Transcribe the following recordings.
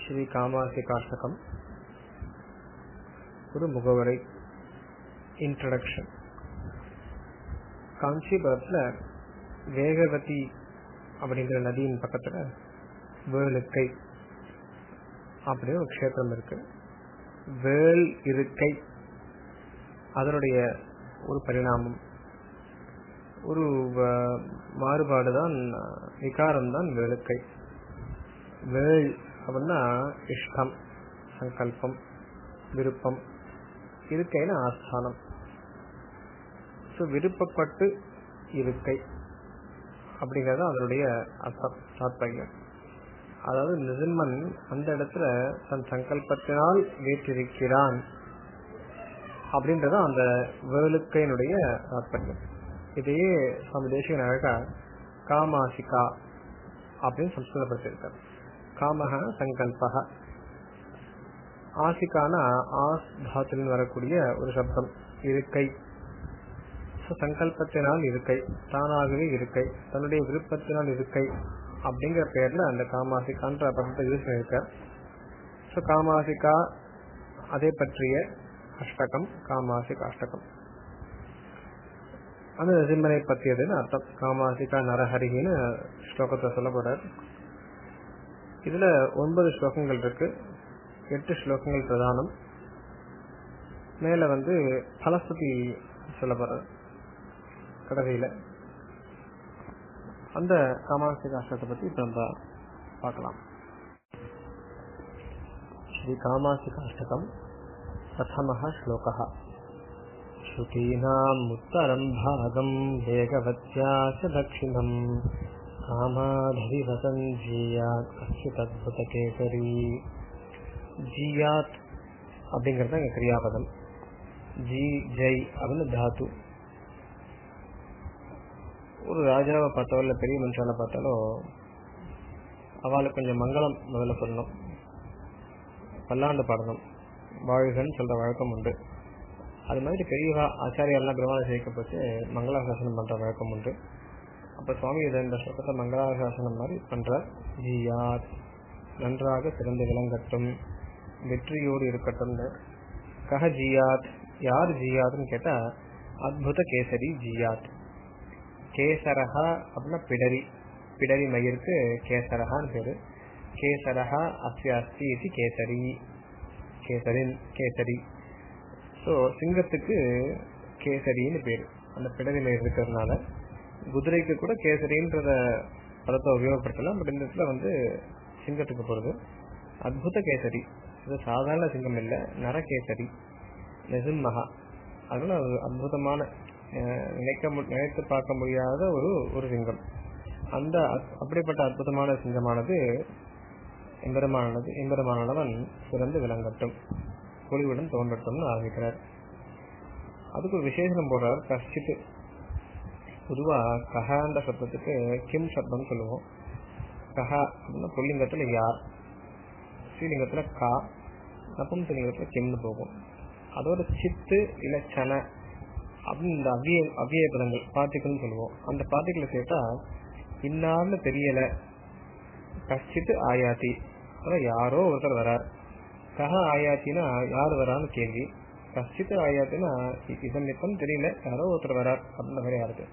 ஸ்ரீ காமாசி காஷ்டகம் ஒரு முகவரை இன்ட்ரடக்ஷன் காஞ்சிபுரத்தில் வேகவதி அப்படிங்கிற நதியின் பக்கத்தில் வேலுக்கை அப்படின்னு ஒரு க்ஷேத்திரம் இருக்கு வேல் இருக்கை அதனுடைய ஒரு பரிணாமம் ஒரு மாறுபாடு தான் விகாரம் தான் வேலுக்கை வேள் அப்படின்னா இஷ்டம் சங்கல்பம் விருப்பம் இருக்கைன்னா ஆஸ்தானம் ஸோ விருப்பப்பட்டு இருக்கை அப்படிங்கிறது அதனுடைய அர்த்தம் தாத்பரியம் அதாவது நிரும்மன் அந்த இடத்துல தன் சங்கல்பத்தினால் வீற்றிருக்கிறான் அப்படின்றது அந்த வேலுக்கையினுடைய தாத்பரியம் இதையே சுவாமி தேசிகன் அழகா காமாசிகா அப்படின்னு சம்ஸ்கிருதப்படுத்தியிருக்கார் காமக சங்கல்பக ஆசிகானா ஆஸ் தாத்துவில் வரக்கூடிய ஒரு சப்தம் இருக்கை சங்கல்பத்தினால் இருக்கை தானாகவே இருக்கை தன்னுடைய விருப்பத்தினால் இருக்கை அப்படிங்கிற பெயர்ல அந்த காமாசிகான்ற பதத்தை யூஸ் பண்ணியிருக்கார் ஸோ காமாசிகா அதை பற்றிய அஷ்டகம் காமாசிக அஷ்டகம் அந்த நரசிம்மனை பற்றியதுன்னு அர்த்தம் காமாசிகா நரஹரின்னு ஸ்லோகத்தை சொல்ல போறார் இதுல ஒன்பது ஸ்லோகங்கள் இருக்கு எட்டு ஸ்லோகங்கள் பிரதானம் மேல வந்து பலஸ்துதி சொல்ல போறார் கடைசியில அந்த காமாசிக அஷ்டத்தை பத்தி இப்ப நம்ம பார்க்கலாம் ஸ்ரீ காமாசிக அஷ்டகம் प्रथमः श्लोकः श्रुतीनामुत्तरम् भागम् वेगवत्या च दक्षिणम् कामाधरिवसन् जीयात् कश्चिदद्भुतकेसरी ஜியாத் அப்படிங்கிறது இங்க கிரியாபதம் ஜி ஜெய் அப்படின்னு தாத்து ஒரு ராஜாவை பார்த்தாலோ இல்லை பெரிய மனுஷால பார்த்தாலோ அவளுக்கு கொஞ்சம் மங்களம் முதல்ல சொல்லணும் பல்லாண்டு பாடணும் வாழ்கன்னு சொல்ற வழக்கம் உண்டு அது மாதிரி பெரியவா ஆச்சாரியெல்லாம் பெருமாளை சேர்க்கப்பட்டு மங்களாசாசனம் பண்ற வழக்கம் உண்டு அப்ப சுவாமி இதை இந்த ஸ்லோகத்தை மங்களாசாசனம் மாதிரி பண்ற ஜியாத் நன்றாக சிறந்து விளங்கட்டும் வெற்றியோடு இருக்கட்டும் கஹ ஜியாத் யார் ஜியாத்னு கேட்டா அத்புத கேசரி ஜியாத் கேசரஹா அப்படின்னா பிடரி பிடரி மயிருக்கு கேசரஹான்னு பேரு கேசரஹா அஸ்ய அஸ்தி இது கேசரி கேசரின் கேசரி ஸோ சிங்கத்துக்கு கேசரின்னு பேர் அந்த பிடரி மயிர் இருக்கிறதுனால குதிரைக்கு கூட கேசரின்றத பதத்தை உபயோகப்படுத்தலாம் பட் இந்த இடத்துல வந்து சிங்கத்துக்கு போகிறது அத்புத கேசரி இது சாதாரண சிங்கம் இல்லை நரகேசரி நெசிம்மகா அதனால ஒரு அற்புதமான நினைக்க நினைத்து பார்க்க முடியாத ஒரு ஒரு சிங்கம் அந்த அப்படிப்பட்ட அற்புதமான சிங்கமானது எம்பெருமானது எம்பெருமானவன் சிறந்து விளங்கட்டும் பொலிவுடன் தோன்றட்டும்னு ஆரம்பிக்கிறார் அதுக்கு ஒரு விசேஷம் போடுறார் கஷ்டித்து பொதுவா கஹான்ற சப்தத்துக்கு கிம் சப்தம் சொல்லுவோம் கஹா அப்படின்னா புல்லிங்கத்துல யார் ஸ்ரீலிங்கத்துல கா நப்பும்சலிங்கத்துல கிம்னு போகும் அதோட சித்து இல்ல சன அப்படின்னு இந்த அவ்விய அவ்விய பதங்கள் பார்ட்டிகள்னு சொல்லுவோம் அந்த பார்ட்டிகளை சேர்த்தா இன்னார்னு தெரியல கஷ்டித்து ஆயாத்தி அதான் யாரோ ஒருத்தர் வரார் கஹ ஆயாத்தினா யார் வரான்னு கேள்வி கஷ்டித்து ஆயாத்தினா இதன் நிப்பம் தெரியல யாரோ ஒருத்தர் வரார் அப்படின்ற மாதிரி யாருக்கு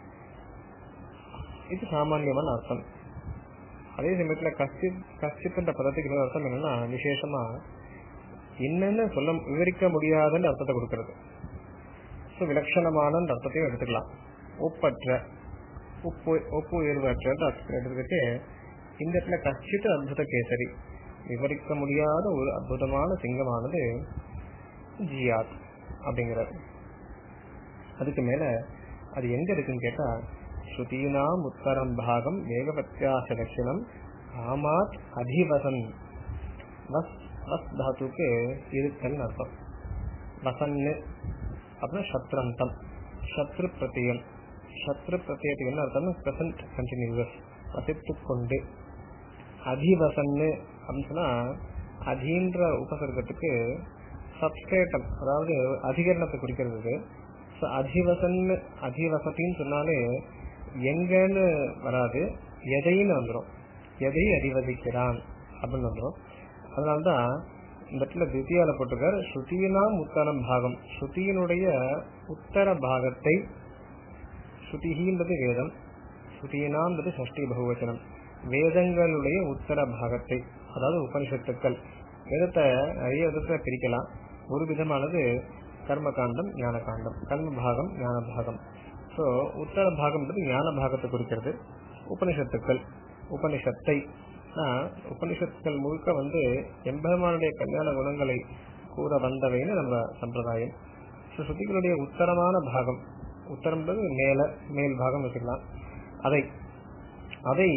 இது சாமானியமான அர்த்தம் அதே சமயத்துல கஷ்டித் கஷ்டித்துன்ற பதத்துக்கு இன்னொரு அர்த்தம் என்னன்னா விசேஷமா என்னன்னு சொல்ல விவரிக்க முடியாதுன்னு அர்த்தத்தை கொடுக்கறது ஸோ விலட்சணமான அர்த்தத்தையும் எடுத்துக்கலாம் ஒப்பற்ற ஒப்பு ஒப்பு உயர்வற்ற எடுத்துக்கிட்டு இந்த இடத்துல கஷ்டித்து அற்புத கேசரி விவரிக்க முடியாத ஒரு அற்புதமான சிங்கமானது ஜியாத் அப்படிங்கிறார் அதுக்கு மேல அது எங்க இருக்குன்னு கேட்டா ஸ்ருதீனாம் உத்தரம் பாகம் வேகபத்தியாச தட்சிணம் காமாத் அதிவசன் வஸ் வஸ் தாத்துக்கு இருக்கல் அர்த்தம் வசன்னு அப்புறம் சத்ரந்தம் சத்ரு பிரத்தியம் சத்ரு பிரத்தியத்துக்கு என்ன அர்த்தம்னா பிரசன்ட் கண்டினியூஸ் வசித்து கொண்டு அதிவசன்னு அப்படின்னு சொன்னா அதீன்ற உபசர்க்கத்துக்கு சப்ஸ்கிரேட்டம் அதாவது அதிகரணத்தை குறிக்கிறது அதிவசன் அதிவசத்தின்னு சொன்னாலே எங்கன்னு வராது எதைன்னு வந்துடும் எதை அதிவசிக்கிறான் அப்படின்னு வந்துடும் அதனால்தான் இந்த இடத்துல தித்தியால போட்டிருக்கார் ஸ்ருதியினாம் உத்தரம் பாகம் ஸ்ருதியினுடைய உத்தர பாகத்தை ஸ்ருதிகின்றது வேதம் ஸ்ருதியினாம்ன்றது சஷ்டி பகுவச்சனம் வேதங்களுடைய உத்தர பாகத்தை அதாவது உபனிஷத்துக்கள் வேதத்தை நிறைய விதத்துல பிரிக்கலாம் ஒரு விதமானது கர்ம காண்டம் ஞான காண்டம் கர்ம பாகம் ஞான பாகம் ஸோ உத்தர பாகம்ன்றது ஞான பாகத்தை குறிக்கிறது உபனிஷத்துக்கள் உபனிஷத்தை உபனிஷத்துக்கள் முழுக்க வந்து எம்பெருமானுடைய கல்யாண குணங்களை கூற வந்தவைன்னு நம்ம சம்பிரதாயம் ஸோ ஸ்ருதிகளுடைய உத்தரமான பாகம் உத்தரம்ன்றது மேல மேல் பாகம் வச்சுக்கலாம் அதை அதை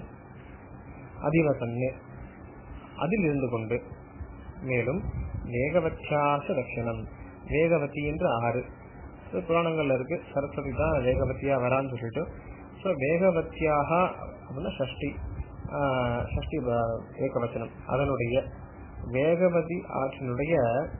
அதிவசன்னு அதில் இருந்து கொண்டு மேலும் வேகவத்தியாச தட்சணம் வேகவதி என்று ஆறு புராணங்கள்ல இருக்கு சரஸ்வதி தான் வேகவத்தியா வரான்னு சொல்லிட்டு ஸோ வேகவத்தியாக அப்படின்னா ஷஷ்டி ஷஷ்டி ஏகவச்சனம் அதனுடைய வேகவதி ஆற்றினுடைய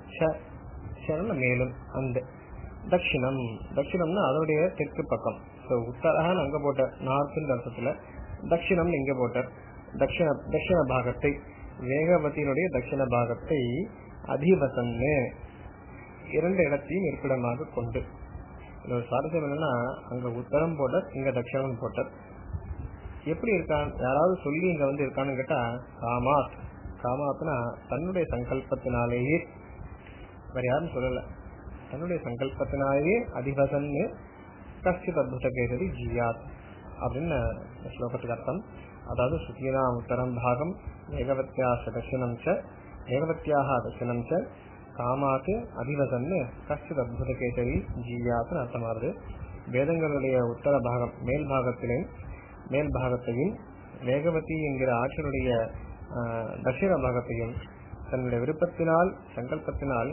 மேலும் அந்த தட்சிணம் தட்சிணம்னா அதனுடைய தெற்கு பக்கம் ஸோ உத்தரகான்னு அங்க போட்ட நார்த்ன்ற அர்த்தத்துல தட்சிணம் இங்க போட்ட தட்சிண தட்சிண பாகத்தை வேகவதியினுடைய தட்சிண பாகத்தை அதிவசன்னு இரண்டு இடத்தையும் இருப்பிடமாக கொண்டு ஒரு சுவாரஸ்யம் என்னன்னா அங்க உத்தரம் போட்டார் இங்க தட்சிணம் போட்டார் எப்படி இருக்கான் யாராவது சொல்லி இங்க வந்து இருக்கான்னு கேட்டா காமாத் காமாத்னா தன்னுடைய சங்கல்பத்தினாலேயே வேற யாரும் சொல்லல தன்னுடைய சங்கல்பத்தினாலேயே அதிவசன்னு கஷ்டித் அத்புத கேசரி ஜியாத் அப்படின்னு ஸ்லோகத்துக்கு அர்த்தம் அதாவது சுகீனா உத்தரம் பாகம் வேகவத்தியாச தட்சிணம் ச வேகவத்தியாக தட்சிணம் ச காமாக்கு அதிவசன்னு கஷ்டித் அத்புத கேசரி ஜீயாத்னு அர்த்தமாகுது வேதங்களுடைய உத்தர பாகம் மேல் பாகத்திலே மேல் பாகத்தையும் வேகவதி என்கிற ஆற்றலுடைய தட்சிண பாகத்தையும் தன்னுடைய விருப்பத்தினால் சங்கல்பத்தினால்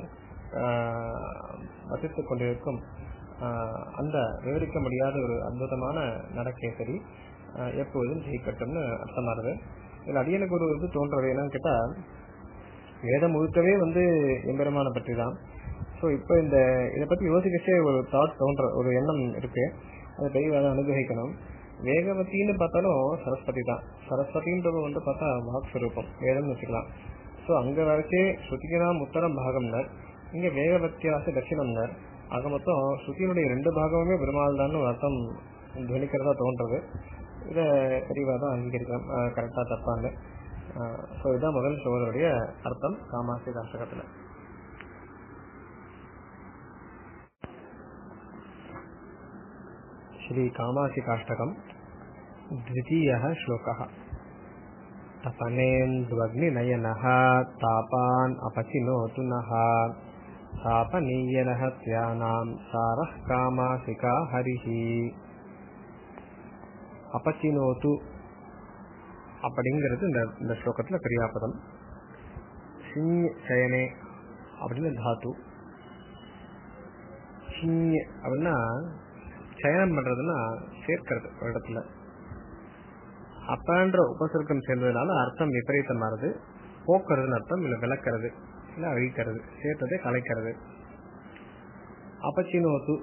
வசித்துக் கொண்டிருக்கும் அந்த விவரிக்க முடியாத ஒரு அற்புதமான நடக்கேசரி எப்போதும் ஜெயிக்கட்டும்னு அர்த்தமாகுது இதில் அடியனுக்கு ஒரு இது தோன்றது என்னன்னு கேட்டா வேதம் முழுக்கவே வந்து எம்பெருமான பற்றி தான் ஸோ இப்போ இந்த இதை பத்தி யோசிக்கச்சே ஒரு தாட் தோன்ற ஒரு எண்ணம் இருக்கு அதை பெரிய அனுகிரகிக்கணும் வேகவத்தின்னு பார்த்தாலும் சரஸ்வதி தான் சரஸ்வதின்றது வந்து பார்த்தா வாக் ஸ்வரூபம் வேதம்னு வச்சுக்கலாம் ஸோ அங்க வரைச்சே ஸ்ருதிகினாம் உத்தரம் பாகம்னர் இங்க வேகவத்தியாச தட்சிணம்னர் ஆக மொத்தம் ஸ்ருதியினுடைய ரெண்டு பாகமுமே பெருமாள் தான் ஒரு அர்த்தம் துவனிக்கிறதா தோன்றது இதை தெளிவாக தான் அங்கீகரிக்கலாம் கரெக்டாக தப்பாங்க ஸோ இதுதான் முதல் சோதருடைய அர்த்தம் காமாசி தாசகத்தில் श्री कामासिकाष्टकम् द्वितीयः श्लोकः तपनेन्द्वग्निनयनः तापान् अपचिनोतु नः तापनीयरहस्यानां सारः कामासिका हरिः अपचिनोतु அப்படிங்கிறது இந்த இந்த ஸ்லோகத்துல கிரியாபதம் சிஞ் சயனே அப்படின்னு தாத்து சிஞ் அப்படின்னா சயனம் பண்றதுன்னா சேர்க்கிறது ஒரு இடத்துல அப்பன்ற உபசர்க்கம் சேர்ந்ததுனால அர்த்தம் விபரீதமானது போக்குறதுன்னு அர்த்தம் இல்ல விளக்கிறது இல்ல அழிக்கிறது சேர்த்ததை கலைக்கிறது அபச்சினோத்து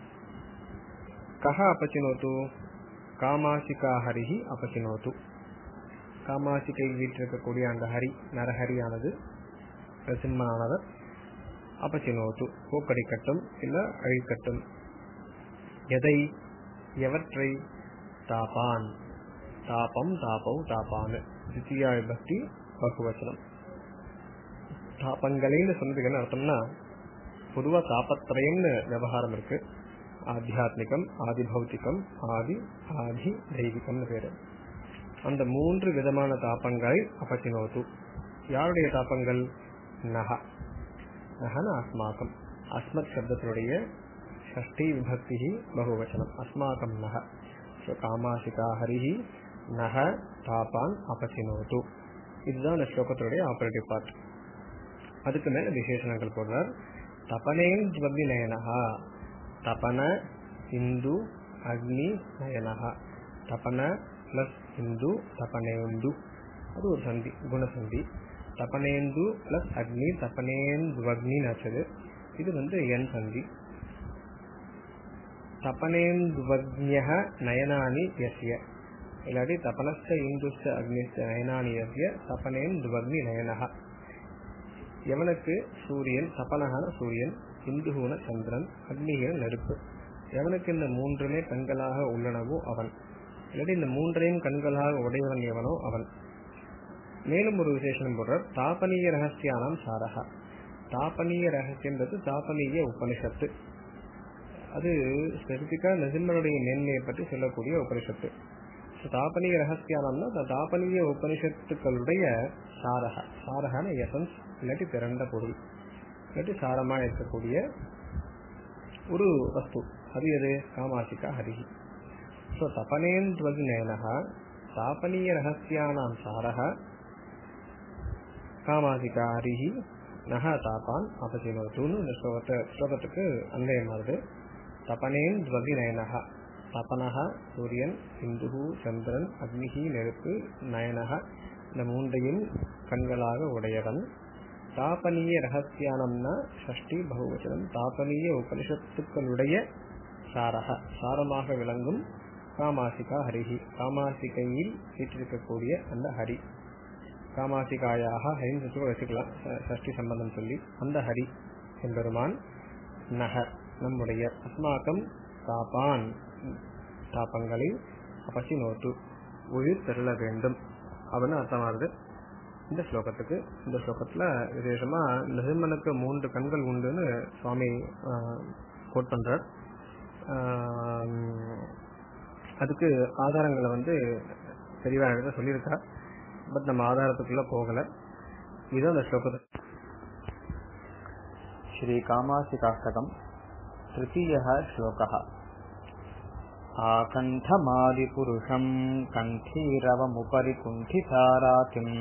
கஹ அபச்சினோத்து காமாசிகா ஹரிஹி அபச்சினோத்து காமாசிகை வீற்றிருக்கக்கூடிய அந்த ஹரி நரஹரியானது பிரசிம்மனானவர் அபச்சினோத்து போக்கடிக்கட்டும் இல்ல அழிக்கட்டும் எதை எவற்றை தாபான் தாபம் தாபம் தாபான் தித்தியா விபக்தி பகுவச்சனம் தாபங்களைன்னு சொன்னதுக்கு என்ன அர்த்தம்னா பொதுவா தாபத்திரயம்னு விவகாரம் இருக்கு ஆத்தியாத்மிகம் ஆதி பௌத்திகம் ஆதி ஆதி தெய்வீகம்னு பேரு அந்த மூன்று விதமான தாபங்களை அபச்சினோத்து யாருடைய தாபங்கள் நக நகன அஸ்மாக்கம் அஸ்மத் சப்தத்தினுடைய षष्ठी विभक्ति बहुवचनम अस्माकं नः ஸோ காமாசிகா ஹரிஹி நக தாபான் அபசினோது இதுதான் இந்த ஸ்லோகத்தினுடைய ஆபரேட்டிவ் பார்ட் அதுக்கு மேல விசேஷணங்கள் போடுறார் தபனேன் ஜ்வக்னி நயனஹா தபன இந்து அக்னி நயனஹா தபன பிளஸ் இந்து தபனேந்து அது ஒரு சந்தி குணசந்தி தபனேந்து பிளஸ் அக்னி தபனேந்துவக்னின்னு ஆச்சது இது வந்து என் சந்தி தபனேந்துவக்ஞ நயனானி யஸ்ய இல்லாட்டி தபனஸ்த இந்துஸ்த அக்னிஸ்த நயனானி யஸ்ய தபனேந்துவக்னி நயனஹ எவனுக்கு சூரியன் தபனகான சூரியன் இந்துகுன சந்திரன் அக்னிகிற நெருப்பு எவனுக்கு இந்த மூன்றுமே கண்களாக உள்ளனவோ அவன் இல்லாட்டி இந்த மூன்றையும் கண்களாக உடையவன் எவனோ அவன் மேலும் ஒரு விசேஷம் போடுறார் தாபனீய ரகசியானாம் சாரகா தாபனீய ரகசியன்றது தாபனீய உபனிஷத்து அது ஸ்பெசிபிக்கா நசிம்மனுடைய மேன்மையை பற்றி சொல்லக்கூடிய உபனிஷத்து தாபனீய ரகசியானம்னா அந்த தாபனீய உபனிஷத்துக்களுடைய சாரக சாரகான எசன்ஸ் இல்லாட்டி பிறந்த பொருள் இல்லாட்டி சாரமா இருக்கக்கூடிய ஒரு வஸ்து அது எது காமாசிகா ஹரிஹி ஸோ தபனேந்த்வஜ்நயனः தாபனீய ரகசியானாம் சாரக காமாசிகா ஹரிஹி நக தாப்பான் அபசினோத்துன்னு இந்த ஸ்லோகத்தை ஸ்லோகத்துக்கு அன்வயமானது தபனேன் துவதி நயனக தபனக சூரியன் இந்துகு சந்திரன் அக்னிகி நெருப்பு நயனக இந்த மூன்றையும் கண்களாக உடையவன் தாபனீய ரகசியானம்னா ஷஷ்டி பகுவச்சனம் தாபனீய உபனிஷத்துக்களுடைய சாரக சாரமாக விளங்கும் காமாசிகா ஹரிஹி காமாசிகையில் வீற்றிருக்கக்கூடிய அந்த ஹரி காமாசிகாயாக ஹரின்னு சொல்லி வச்சுக்கலாம் சஷ்டி சம்பந்தம் சொல்லி அந்த ஹரி எம்பெருமான் நக நம்முடைய அஸ்மாக்கம் தாப்பான் தாப்பங்களை அபசி நோட்டு உயிர் பெருள வேண்டும் அப்படின்னு அர்த்தமாகுது இந்த ஸ்லோகத்துக்கு இந்த ஸ்லோகத்துல விசேஷமா நரசிம்மனுக்கு மூன்று கண்கள் உண்டுன்னு சுவாமி கோட் பண்றார் அதுக்கு ஆதாரங்களை வந்து தெளிவாக எழுத சொல்லியிருக்கா பட் நம்ம ஆதாரத்துக்குள்ள போகல இதுதான் அந்த ஸ்லோகத்தை श्री कामासिकाष्टकम् तृतीयः श्लोकः आकण्ठमादिपुरुषम् कण्ठीरवमुपरि कुण्ठितारातिम्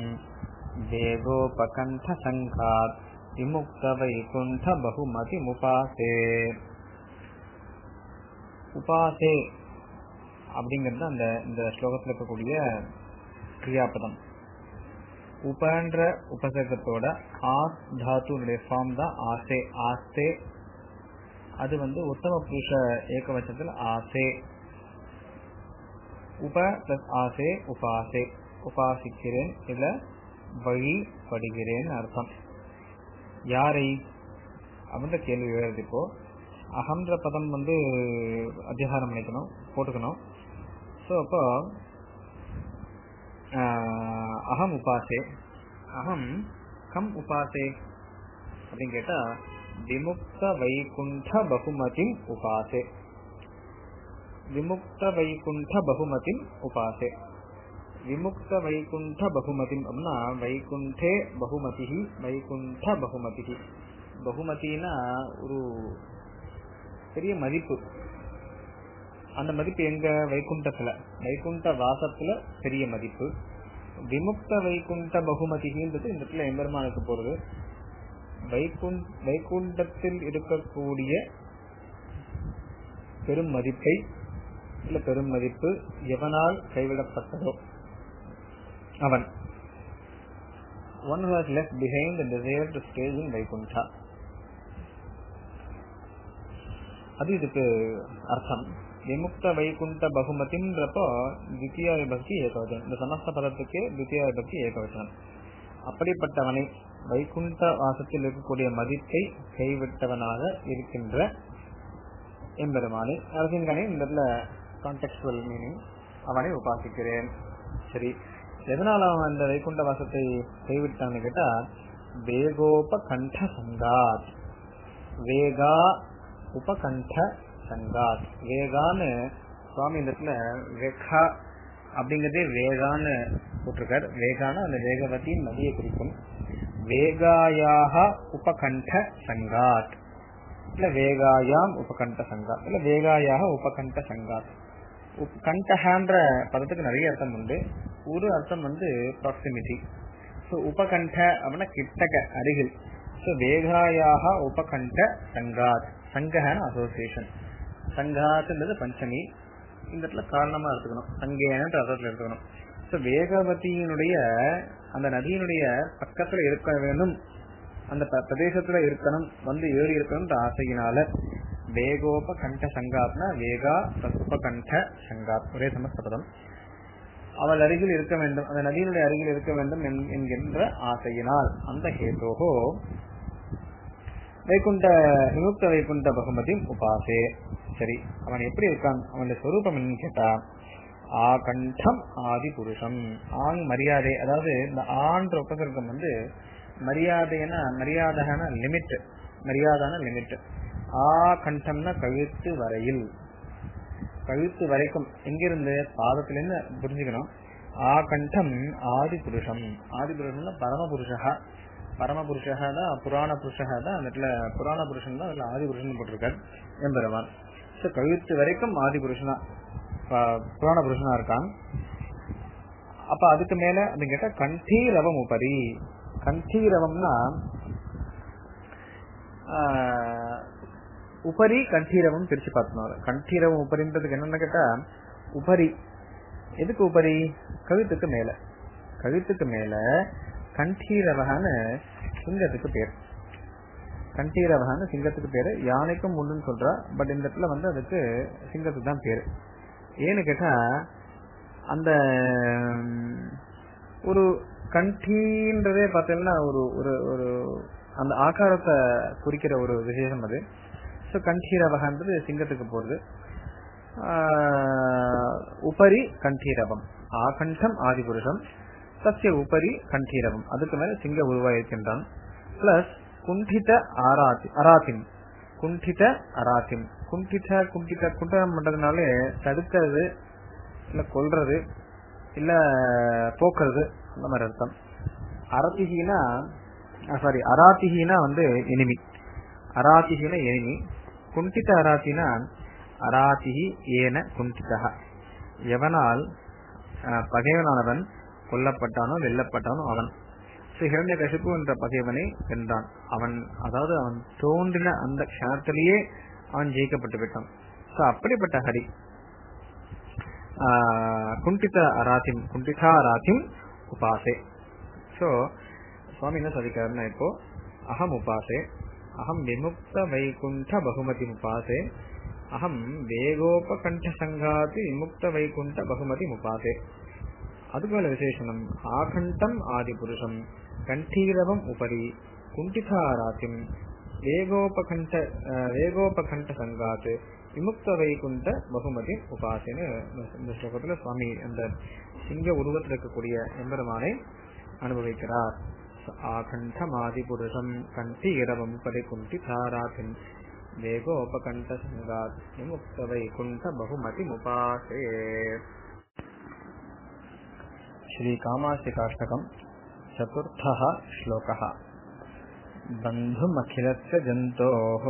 वेगोपकण्ठसङ्घात् विमुक्तवैकुण्ठबहुमतिमुपासे உபாசே அப்படிங்கிறது அந்த இந்த ஸ்லோகத்தில் இருக்கக்கூடிய கிரியாபதம் உபன்ற உபசர்க்கத்தோட ஆஸ் தாத்துனுடைய ஃபார்ம் தான் ஆசே ஆஸ்தே அது வந்து உத்தம புருஷ ஏகவச்சத்தில் ஆசே உப பிளஸ் ஆசே உபாசே உபாசிக்கிறேன் இதுல வழிபடுகிறேன் அர்த்தம் யாரை அப்படின்ற கேள்வி வருது இப்போ அகன்ற பதம் வந்து அத்தியாகாரம் பண்ணிக்கணும் போட்டுக்கணும் ஸோ அப்போ அகம் உபாசே அகம் கம் உபாசே அப்படின்னு கேட்டா விமுக்த வைகுண்ட பகுமதிம் உபாசே விமுக்த வைகுண்ட பகுமதிம் உபாசே விமுக்த வைகுண்ட பகுமதிம் அப்படின்னா வைகுண்டே பகுமதி வைகுண்ட பகுமதி பகுமதினா ஒரு பெரிய மதிப்பு அந்த மதிப்பு எங்க வைகுண்டத்துல வைகுண்ட வாசத்துல பெரிய மதிப்பு விமுக்த வைகுண்ட பகுமதின்றது இந்த இடத்துல எம்பெருமானுக்கு போறது வைகுண்ட் வைகுண்டத்தில் இருக்கக்கூடிய பெரும் மதிப்பை இல்ல பெரும் மதிப்பு எவனால் கைவிடப்பட்டதோ அவன் one who has left behind the desire to stay in Vaikuntha அது இதுக்கு அர்த்தம் விமுக்த வைகுண்ட பகுமதின்றப்போ தித்தியா விபக்தி ஏகவச்சனம் இந்த சமஸ்த பதத்துக்கு தித்தியா விபக்தி ஏகவச்சனம் அப்படிப்பட்டவனை வைகுண்ட வாசத்தில் இருக்கக்கூடிய மதிப்பை கைவிட்டவனாக இருக்கின்ற எம்பெருமானை நரசிங்கனை இந்த இடத்துல கான்டெக்சுவல் மீனிங் அவனை உபாசிக்கிறேன் சரி எதனால அவன் அந்த வைகுண்ட வாசத்தை கைவிட்டான்னு கேட்டா வேகோப கண்ட சங்காத் வேகா உபகண்ட சங்காத் வேகான்னு சுவாமி இந்த இடத்துல வேகா அப்படிங்கறதே வேகான்னு போட்டிருக்கார் வேகான அந்த வேகவதியின் நதியை குறிக்கும் வேகாயாக உபகண்ட சங்காத் இல்ல வேகாயாம் உபகண்ட சங்காத் இல்ல வேகாயாக உபகண்ட சங்காத் கண்டஹான்ற பதத்துக்கு நிறைய அர்த்தம் உண்டு ஒரு அர்த்தம் வந்து ப்ராக்சிமிட்டி ஸோ உபகண்ட அப்படின்னா கிட்டக அருகில் ஸோ வேகாயாக உபகண்ட சங்காத் சங்கஹான அசோசியேஷன் சங்காத்ன்றது பஞ்சமி இந்த இடத்துல காரணமா எடுத்துக்கணும் சங்கேனன்ற அர்த்தத்தில் எடுத்துக்கணும் ஸோ வேகவதியினுடைய அந்த நதியினுடைய பக்கத்துல இருக்க வேணும் அந்த பிரதேசத்துல இருக்கணும் வந்து ஏறி இருக்கணும்ன்ற ஆசையினால வேகோப கண்ட சங்காத்னா வேகா உபகண்ட சங்காத் ஒரே சமஸ்த பதம் அவள் அருகில் இருக்க வேண்டும் அந்த நதியினுடைய அருகில் இருக்க வேண்டும் என்- என்கின்ற ஆசையினால் அந்த ஹேதோகோ வைகுண்ட விமுக்த வைகுண்ட பகுமதி உபாசே சரி அவன் எப்படி இருக்கான் அவனுடைய சொரூபம் என்னன்னு கேட்டா ஆகண்டம் ஆதி புருஷம் ஆண் மரியாதை அதாவது இந்த ஆன்ற உபசர்க்கம் வந்து மரியாதைன்னா மரியாதையான லிமிட் மரியாதான லிமிட் ஆ கண்டம்னா கழுத்து வரையில் கழுத்து வரைக்கும் எங்கிருந்து பாதத்திலிருந்து புரிஞ்சுக்கணும் ஆ கண்டம் ஆதி புருஷம் ஆதி புருஷம்னா பரம புருஷா பரம புருஷா தான் புராண புருஷா தான் அந்த இடத்துல புராண புருஷன் தான் அதுல ஆதி புருஷன் போட்டிருக்கார் எம்பெருமான் ஸோ கழுத்து வரைக்கும் ஆதி புருஷனா ப- புராண புருஷனா இருக்கான் அப்ப அதுக்கு மேல அது கேட்டா கண்டீரவம் உபரி கண்டீரவம்னா ஆஹ், உபரி கண்டீரவம் பிரிச்சு பார்த்தோம் கண்டீரவம் உபரின்றதுக்கு என்னன்னு கேட்டா உபரி எதுக்கு உபரி கழுத்துக்கு மேல கழுத்துக்கு மேல கண்டீரவகான சிங்கத்துக்கு பேர் கண்டீரவகான சிங்கத்துக்கு பேரு யானைக்கும் உண்டுன்னு சொல்றா பட் இந்த இடத்துல வந்து அதுக்கு சிங்கத்துக்கு தான் பேரு ஏன்னு கேட்டா அந்த ம், ஒரு கண்டீன்றதே பார்த்தீங்கன்னா ஒரு ஒரு ஒரு அந்த ஆகாரத்தை குறிக்கிற ஒரு விசேஷம் அது ஸோ கண்டீரவகன்றது சிங்கத்துக்கு போறது ஆஹ், உபரி கண்டீரவம் ஆகண்டம் ஆதிபுருஷம் சத்திய உபரி கண்டீரவம் அதுக்கு மேல சிங்க உருவாயிருக்கின்றான் பிளஸ் குண்டித ஆராத்தி அராத்தின் குண்டித அராத்தின் குண்டித குண்டித குண்டனம் பண்றதுனாலே தடுக்கிறது இல்ல கொல்றது இல்ல போக்குறது அந்த மாதிரி அர்த்தம் அரத்திகினா சாரி அராத்திகினா வந்து எனிமி அராத்திகினா எனிமி குண்டித அராத்தினா அராத்திகி ஏன குண்டிதா எவனால் அஹ், பகைவனானவன் கொல்லப்பட்டானோ வெல்லப்பட்டானோ அவன் ஸ்ரீ ஹிரண்ய கசிப்பு என்ற பகைவனை வென்றான் அவன் அதாவது அவன் தோன்றின அந்த க்ஷணத்திலேயே அவன் ஜெயிக்கப்பட்டு விட்டான் சோ அப்படிப்பட்ட ஹரி ஆஹ், குண்டித அராத்திம் குண்டிதா அராத்திம் உபாசே சோ சுவாமி என்ன சொல்லிக்கிறாருன்னா இப்போ அகம் உபாசே அகம் விமுக்த வைகுண்ட பகுமதி உபாசே அகம் வேகோபகண்ட சங்காதி விமுக்த வைகுண்ட பகுமதி உபாசே அதுக்கு மேல விசேஷனம் ஆகண்டம் ஆதி புருஷம் கண்டீரவம் உபரி குண்டிதாராத்திம் வேகோபகண்ட அஹ், வேகோபகண்ட சங்காத் விமுக்த வைகுண்ட பகுமதி உபாசின்னு இந்த ஸ்லோகத்துல சுவாமி அந்த சிங்க உருவத்தில் இருக்கக்கூடிய எம்பெருமானை அனுபவிக்கிறார் ஆகண்டம் ஆதி புருஷம் கண்டீரவம் உபரி குண்டிதாராத்திம் வேகோபகண்ட சங்காத் விமுக்த வைகுண்ட பகுமதி உபாசே श्रीकामास्तिकाष्टकम् चतुर्थः श्लोकः बन्धुमखिलस्य जन्तोः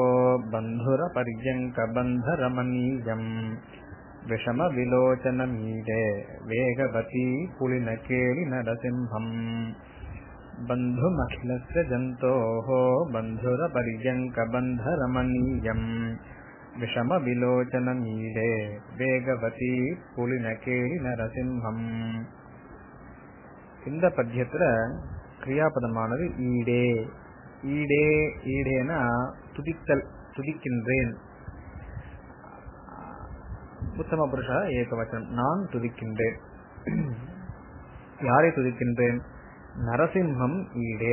बन्धुरपर्यङ्कबन्धरमणीयम् विषमविलोचनमीडे वेगवती पुलिनकेलिनरसिंहम् बन्धुमखिलस्य जन्तोः बन्धुरपर्यङ्कबन्धरमणीयम् विषमविलोचनमीडे वेगवती पुलिनकेलिनरसिंहम् இந்த பத்தியத்துல கிரியாபதமானது ஈடே ஈடே ஈடேனா துதித்தல் துதிக்கின்றேன் உத்தம புருஷா ஏகவச்சனம் நான் துதிக்கின்றேன் யாரை துதிக்கின்றேன் நரசிம்ஹம் ஈடே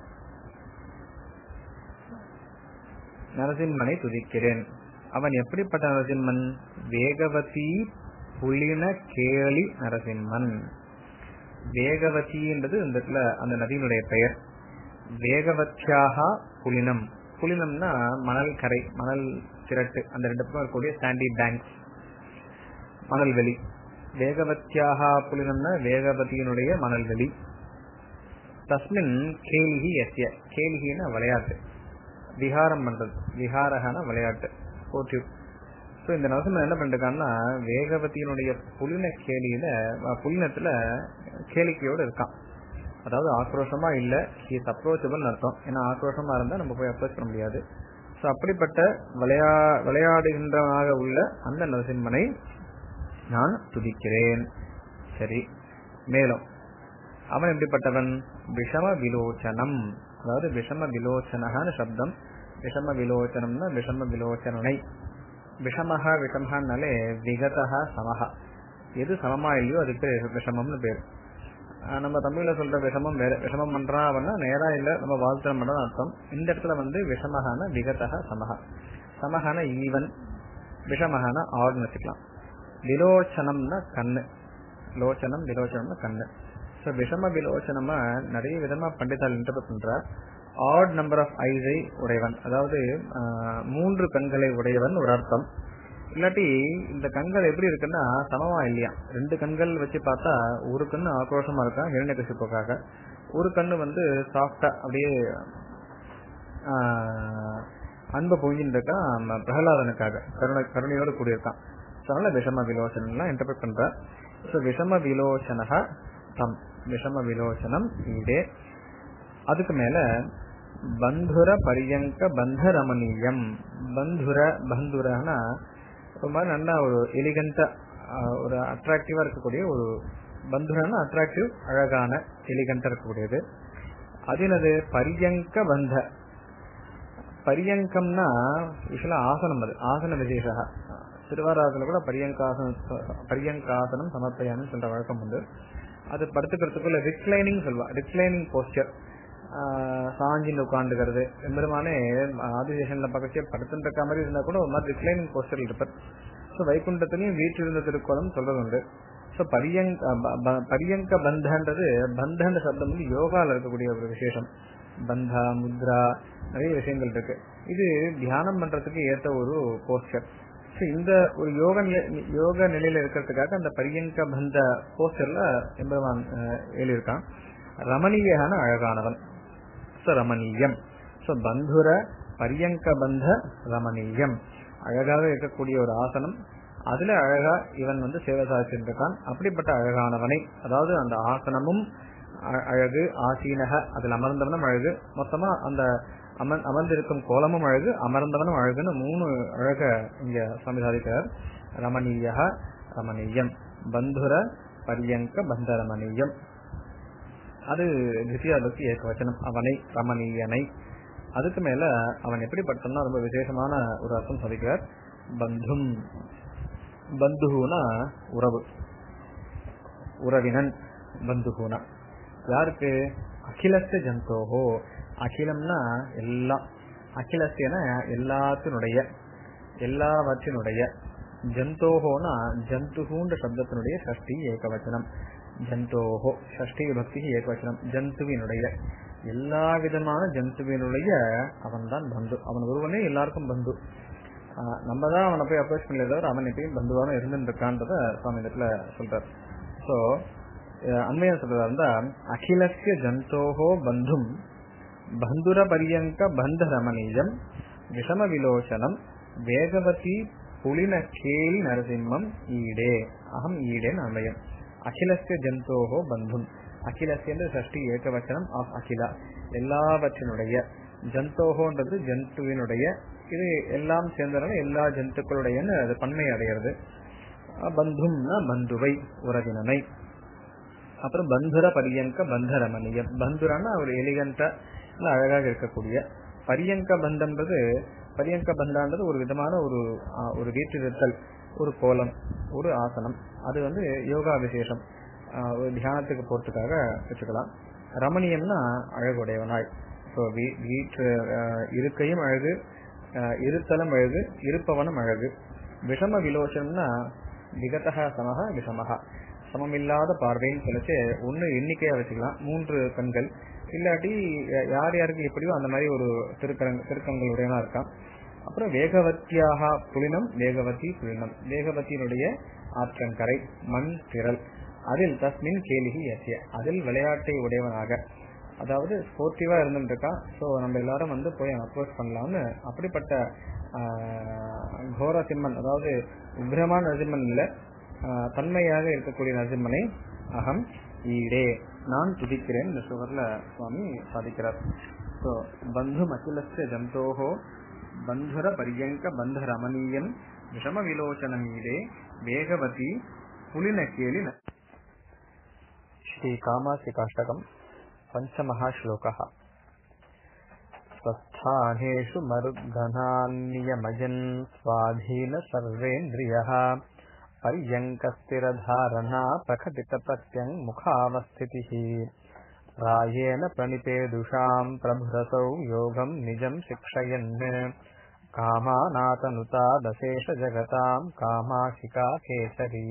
நரசிம்மனை துதிக்கிறேன் அவன் எப்படிப்பட்ட நரசிம்மன் வேகவதி புலின கேளி நரசிம்மன் வேகவதின்றது இந்த இடத்துல அந்த நதியினுடைய பெயர் வேகவத்தியாக புலினம் புலினம்னா மணல் கரை மணல் திரட்டு அந்த ரெண்டு பக்கம் இருக்கக்கூடிய சாண்டி பேங்க்ஸ் மணல் வெளி வேகவத்தியாக புலினம்னா வேகவதியினுடைய மணல் வெளி தஸ்மின் கேலிகி எஸ்ய கேலிகின்னா விளையாட்டு விஹாரம் பண்றது விஹாரகான விளையாட்டு போட்டி ஸோ இந்த நரசிம்மன் என்ன பண்ணிருக்கான்னா வேகவதியினுடைய புலின கேலியில அஹ், புலினத்துல கேளிக்கையோட இருக்கான் அதாவது ஆக்ரோஷமா இல்ல இஸ் அப்ரோச்சபிள் அர்த்தம் ஏன்னா ஆக்ரோஷமா இருந்தா நம்ம போய் அப்ரோச் பண்ண முடியாது ஸோ அப்படிப்பட்ட விளையா விளையாடுகின்றவனாக உள்ள அந்த நரசிம்மனை நான் துதிக்கிறேன் சரி மேலும் அவன் எப்படிப்பட்டவன் விஷம விலோச்சனம் அதாவது விஷம விலோச்சனகான சப்தம் விஷம விலோச்சனம்னா விஷம விலோச்சனனை விஷமஹ விஷமஹான்னாலே விகதஹ சமஹ எது சமமா இல்லையோ அதுக்கு பேர் விஷமம்னு பேர் ஆஹ் நம்ம தமிழ்ல சொல்ற விஷமம் வேற விஷமம் பண்றான் அப்படின்னா நேரா இல்ல நம்ம வாழ்த்தம் பண்றது அர்த்தம் இந்த இடத்துல வந்து விஷமகான விகதக சமக சமகான ஈவன் விஷமகான ஆர்னு வச்சுக்கலாம் விலோச்சனம்னா கண்ணு லோச்சனம் விலோச்சனம்னா கண்ணு ஸோ விஷம விலோச்சனமா நிறைய விதமா பண்டிதால் இன்டர்பிரட் பண்றார் ஆட் நம்பர் ஆஃப் ஐஸை உடையவன் அதாவது ஆஹ், மூன்று கண்களை உடையவன் ஒரு அர்த்தம் இல்லாட்டி இந்த கண்கள் எப்படி இருக்குன்னா சமமா இல்லையா ரெண்டு கண்கள் வச்சு பார்த்தா ஒரு கண்ணு ஆக்ரோஷமா இருக்கான் இரண்யகசிப்புக்காக ஒரு கண்ணு வந்து சாஃப்டா அப்படியே ஆஹ், அன்பை பொங்கின்னு இருக்கான் நம்ம பிரகலாதனுக்காக கருணை கருணையோடு கூடியிருக்கான் ஸோ அதனால விஷம விலோச்சனம்லாம் இன்டர்பிரட் பண்ற ஸோ விஷம விலோச்சனக தம் விஷம விலோச்சனம் ஈடே அதுக்கு மேல பந்துர பரியங்க பந்த ரமணீயம் பந்துர பந்துரனா ரொம்ப நல்லா ஒரு எலிகண்டா ஒரு அட்ராக்டிவா இருக்கக்கூடிய ஒரு பந்துரனா அட்ராக்டிவ் அழகான எலிகண்டா இருக்கக்கூடியது அது என்னது பரியங்க பந்த பரியங்கம்னா யூஸ்வலா ஆசனம் அது ஆசன விசேஷா திருவாராதன கூட பரியங்காசனம் பரியங்காசனம் சமர்ப்பயான்னு சொல்ற வழக்கம் உண்டு அது படுத்துக்கிறதுக்குள்ள ரிக்ளைனிங் சொல்லுவா ரிக்ளைனிங் போஸ்டர் சாஞ்சின்னு உட்காந்துக்கிறது எம்பெருமானே ஆதிசேஷன்ல பக்கத்தே படுத்துட்டு இருக்க மாதிரி இருந்தா கூட ஒரு மாதிரி ரிக்ளைனிங் போஸ்டர் இருப்பார் ஸோ வைகுண்டத்திலையும் வீட்டிலிருந்த திருக்கோலம் சொல்றது உண்டு ஸோ பரியங்க ப- ப- பரியங்க பந்தன்றது பந்தன்ற சப்தம் வந்து யோகால இருக்கக்கூடிய ஒரு விசேஷம் பந்தா முத்ரா நிறைய விஷயங்கள் இருக்கு இது தியானம் பண்றதுக்கு ஏற்ற ஒரு போஸ்டர் ஸோ இந்த ஒரு யோக நிலை யோக நிலையில இருக்கிறதுக்காக அந்த பரியங்க பந்த போஸ்டர்ல எம்பெருமான் அஹ், எழுதியிருக்கான் ரமணீயகான அழகானவன் ஸோ ரமணீயம் ஸோ பந்துர பரியங்க பந்த ரமணீயம் அழகாக இருக்கக்கூடிய ஒரு ஆசனம் அதுல அழகா இவன் வந்து சேவை சாதிச்சுட்டு இருக்கான் அப்படிப்பட்ட அழகானவனை அதாவது அந்த ஆசனமும் அ- அழகு ஆசீனக அதில் அமர்ந்தவனும் அழகு மொத்தமா அந்த அமர் அமர்ந்திருக்கும் கோலமும் அழகு அமர்ந்தவனும் அழகுன்னு மூணு அழக இங்க சுவாமி சாதிக்கிறார் ரமணீய ரமணீயம் பந்துர பரியங்க பந்த ரமணீயம் அது தித்தியாபக்தி ஏகவச்சனம் அவனை ரமணீயனை அதுக்கு மேல அவன் எப்படிப்பட்டனா ரொம்ப விசேஷமான ஒரு அர்த்தம் சொல்லிக்கிறார் பந்தும் பந்துகுனா உறவு உறவினன் பந்துகுனா யாருக்கு அகிலஸ்த ஜந்தோஹோ அகிலம்னா எல்லாம் அகிலஸ்தன எல்லாத்தினுடைய எல்லாவற்றினுடைய ஜந்தோஹோனா ஜந்துகுன்ற சப்தத்தினுடைய ஷஷ்டி ஏகவச்சனம் ஜந்தோஹோ ஷஷ்டி விபக்தி ஏகவச்சனம் ஜந்துவினுடைய எல்லா விதமான ஜந்துவினுடைய அவன்தான் பந்து அவன் ஒருவனே எல்லாருக்கும் பந்து ஆஹ் நம்ம தான் அவனை போய் அப்ரோச் பண்ணல தவிர அவன் எப்பயும் பந்துவான இருந்துட்டு இருக்கான்றத சுவாமி இடத்துல சொல்றார் சோ அண்மையா சொல்றதா இருந்தா அகிலஸ்ய ஜந்தோஹோ பந்தும் பந்துர பரியங்க பந்த ரமணீயம் விஷம விலோச்சனம் வேகவதி புலின கேலி நரசிம்மம் ஈடே அகம் ஈடேன் அமயம் அகிலஸ்ய ஜந்தோஹோ பந்தும் அகிலஸ்ய என்று சஷ்டி ஏகவச்சனம் ஆஃப் அகிலா எல்லாவற்றினுடைய ஜந்தோஹோன்றது ஜந்துவினுடைய இது எல்லாம் சேர்ந்தனால எல்லா ஜந்துக்களுடையன்னு அது பன்மை அடைகிறது அஹ் பந்தும்னா பந்துவை உறவினனை அப்புறம் பந்துர பரியங்க பந்த ரமணியம் பந்துரானா ஒரு எலிகண்டா அழகாக இருக்கக்கூடிய பரியங்க பந்தம்ன்றது பரியங்க பந்தான்றது ஒரு விதமான ஒரு ஆஹ், ஒரு வீற்றிருத்தல் ஒரு கோலம் ஒரு ஆசனம் அது வந்து யோகா விசேஷம் ஆஹ், ஒரு தியானத்துக்கு போறதுக்காக வச்சுக்கலாம் ரமணியம்னா அழகுடையவனாய் ஸோ வீட்டு ஆஹ், இருக்கையும் அழகு ஆஹ், இருத்தலும் அழகு இருப்பவனும் அழகு விஷம விலோசனம்னா விகதக சமக விஷமகா சமமில்லாத பார்வைன்னு சொல்லிச்சு ஒண்ணு எண்ணிக்கையா வச்சுக்கலாம் மூன்று கண்கள் இல்லாட்டி யா- யார் யாருக்கு எப்படியோ அந்த மாதிரி ஒரு திருக்கரங்க திருக்கங்கள் உடையனா இருக்கான் அப்புறம் வேகவத்தியாக புலினம் வேகவதி புலினம் வேகவத்தியினுடைய ஆற்றங்கரை மண் திரள் அதில் தஸ்மின் கேலிகி எஸ்ய அதில் விளையாட்டை உடையவனாக அதாவது ஸ்போர்ட்டிவா இருந்துட்டு இருக்கான் ஸோ நம்ம எல்லாரும் வந்து போய் அப்ரோச் பண்ணலாம்னு அப்படிப்பட்ட ஆஹ், கோர சிம்மன் அதாவது உக்ரமான நரசிம்மன் இல்ல ஆஹ், தன்மையாக இருக்கக்கூடிய நரசிம்மனை அகம் ஈடே நான் துதிக்கிறேன் இந்த சுவர்ல சுவாமி சாதிக்கிறார் ஸோ பந்து மகிலஸ்ய ஜந்தோஹோ பந்துர பரியங்க பந்த ரமணீயம் விஷம விலோச்சனமீடே வேகவதி புலினக்கேலி ஸ்ரீ காமாசி காஷ்டகம் पञ्चमः श्लोकः स्वस्थानेषु मरुद्गणान्नियमयन् स्वाधीन सर्वेन्द्रियः पर्यङ्कस्थिरधारणा प्रकटितप्रत्यङ् मुखावस्थितिः रायेण प्रणिपेदुषाम् प्रभुरसौ योगम् निजम् शिक्षयन् காமாநாதனுதாதசேஷ காமாசிகா கேசரி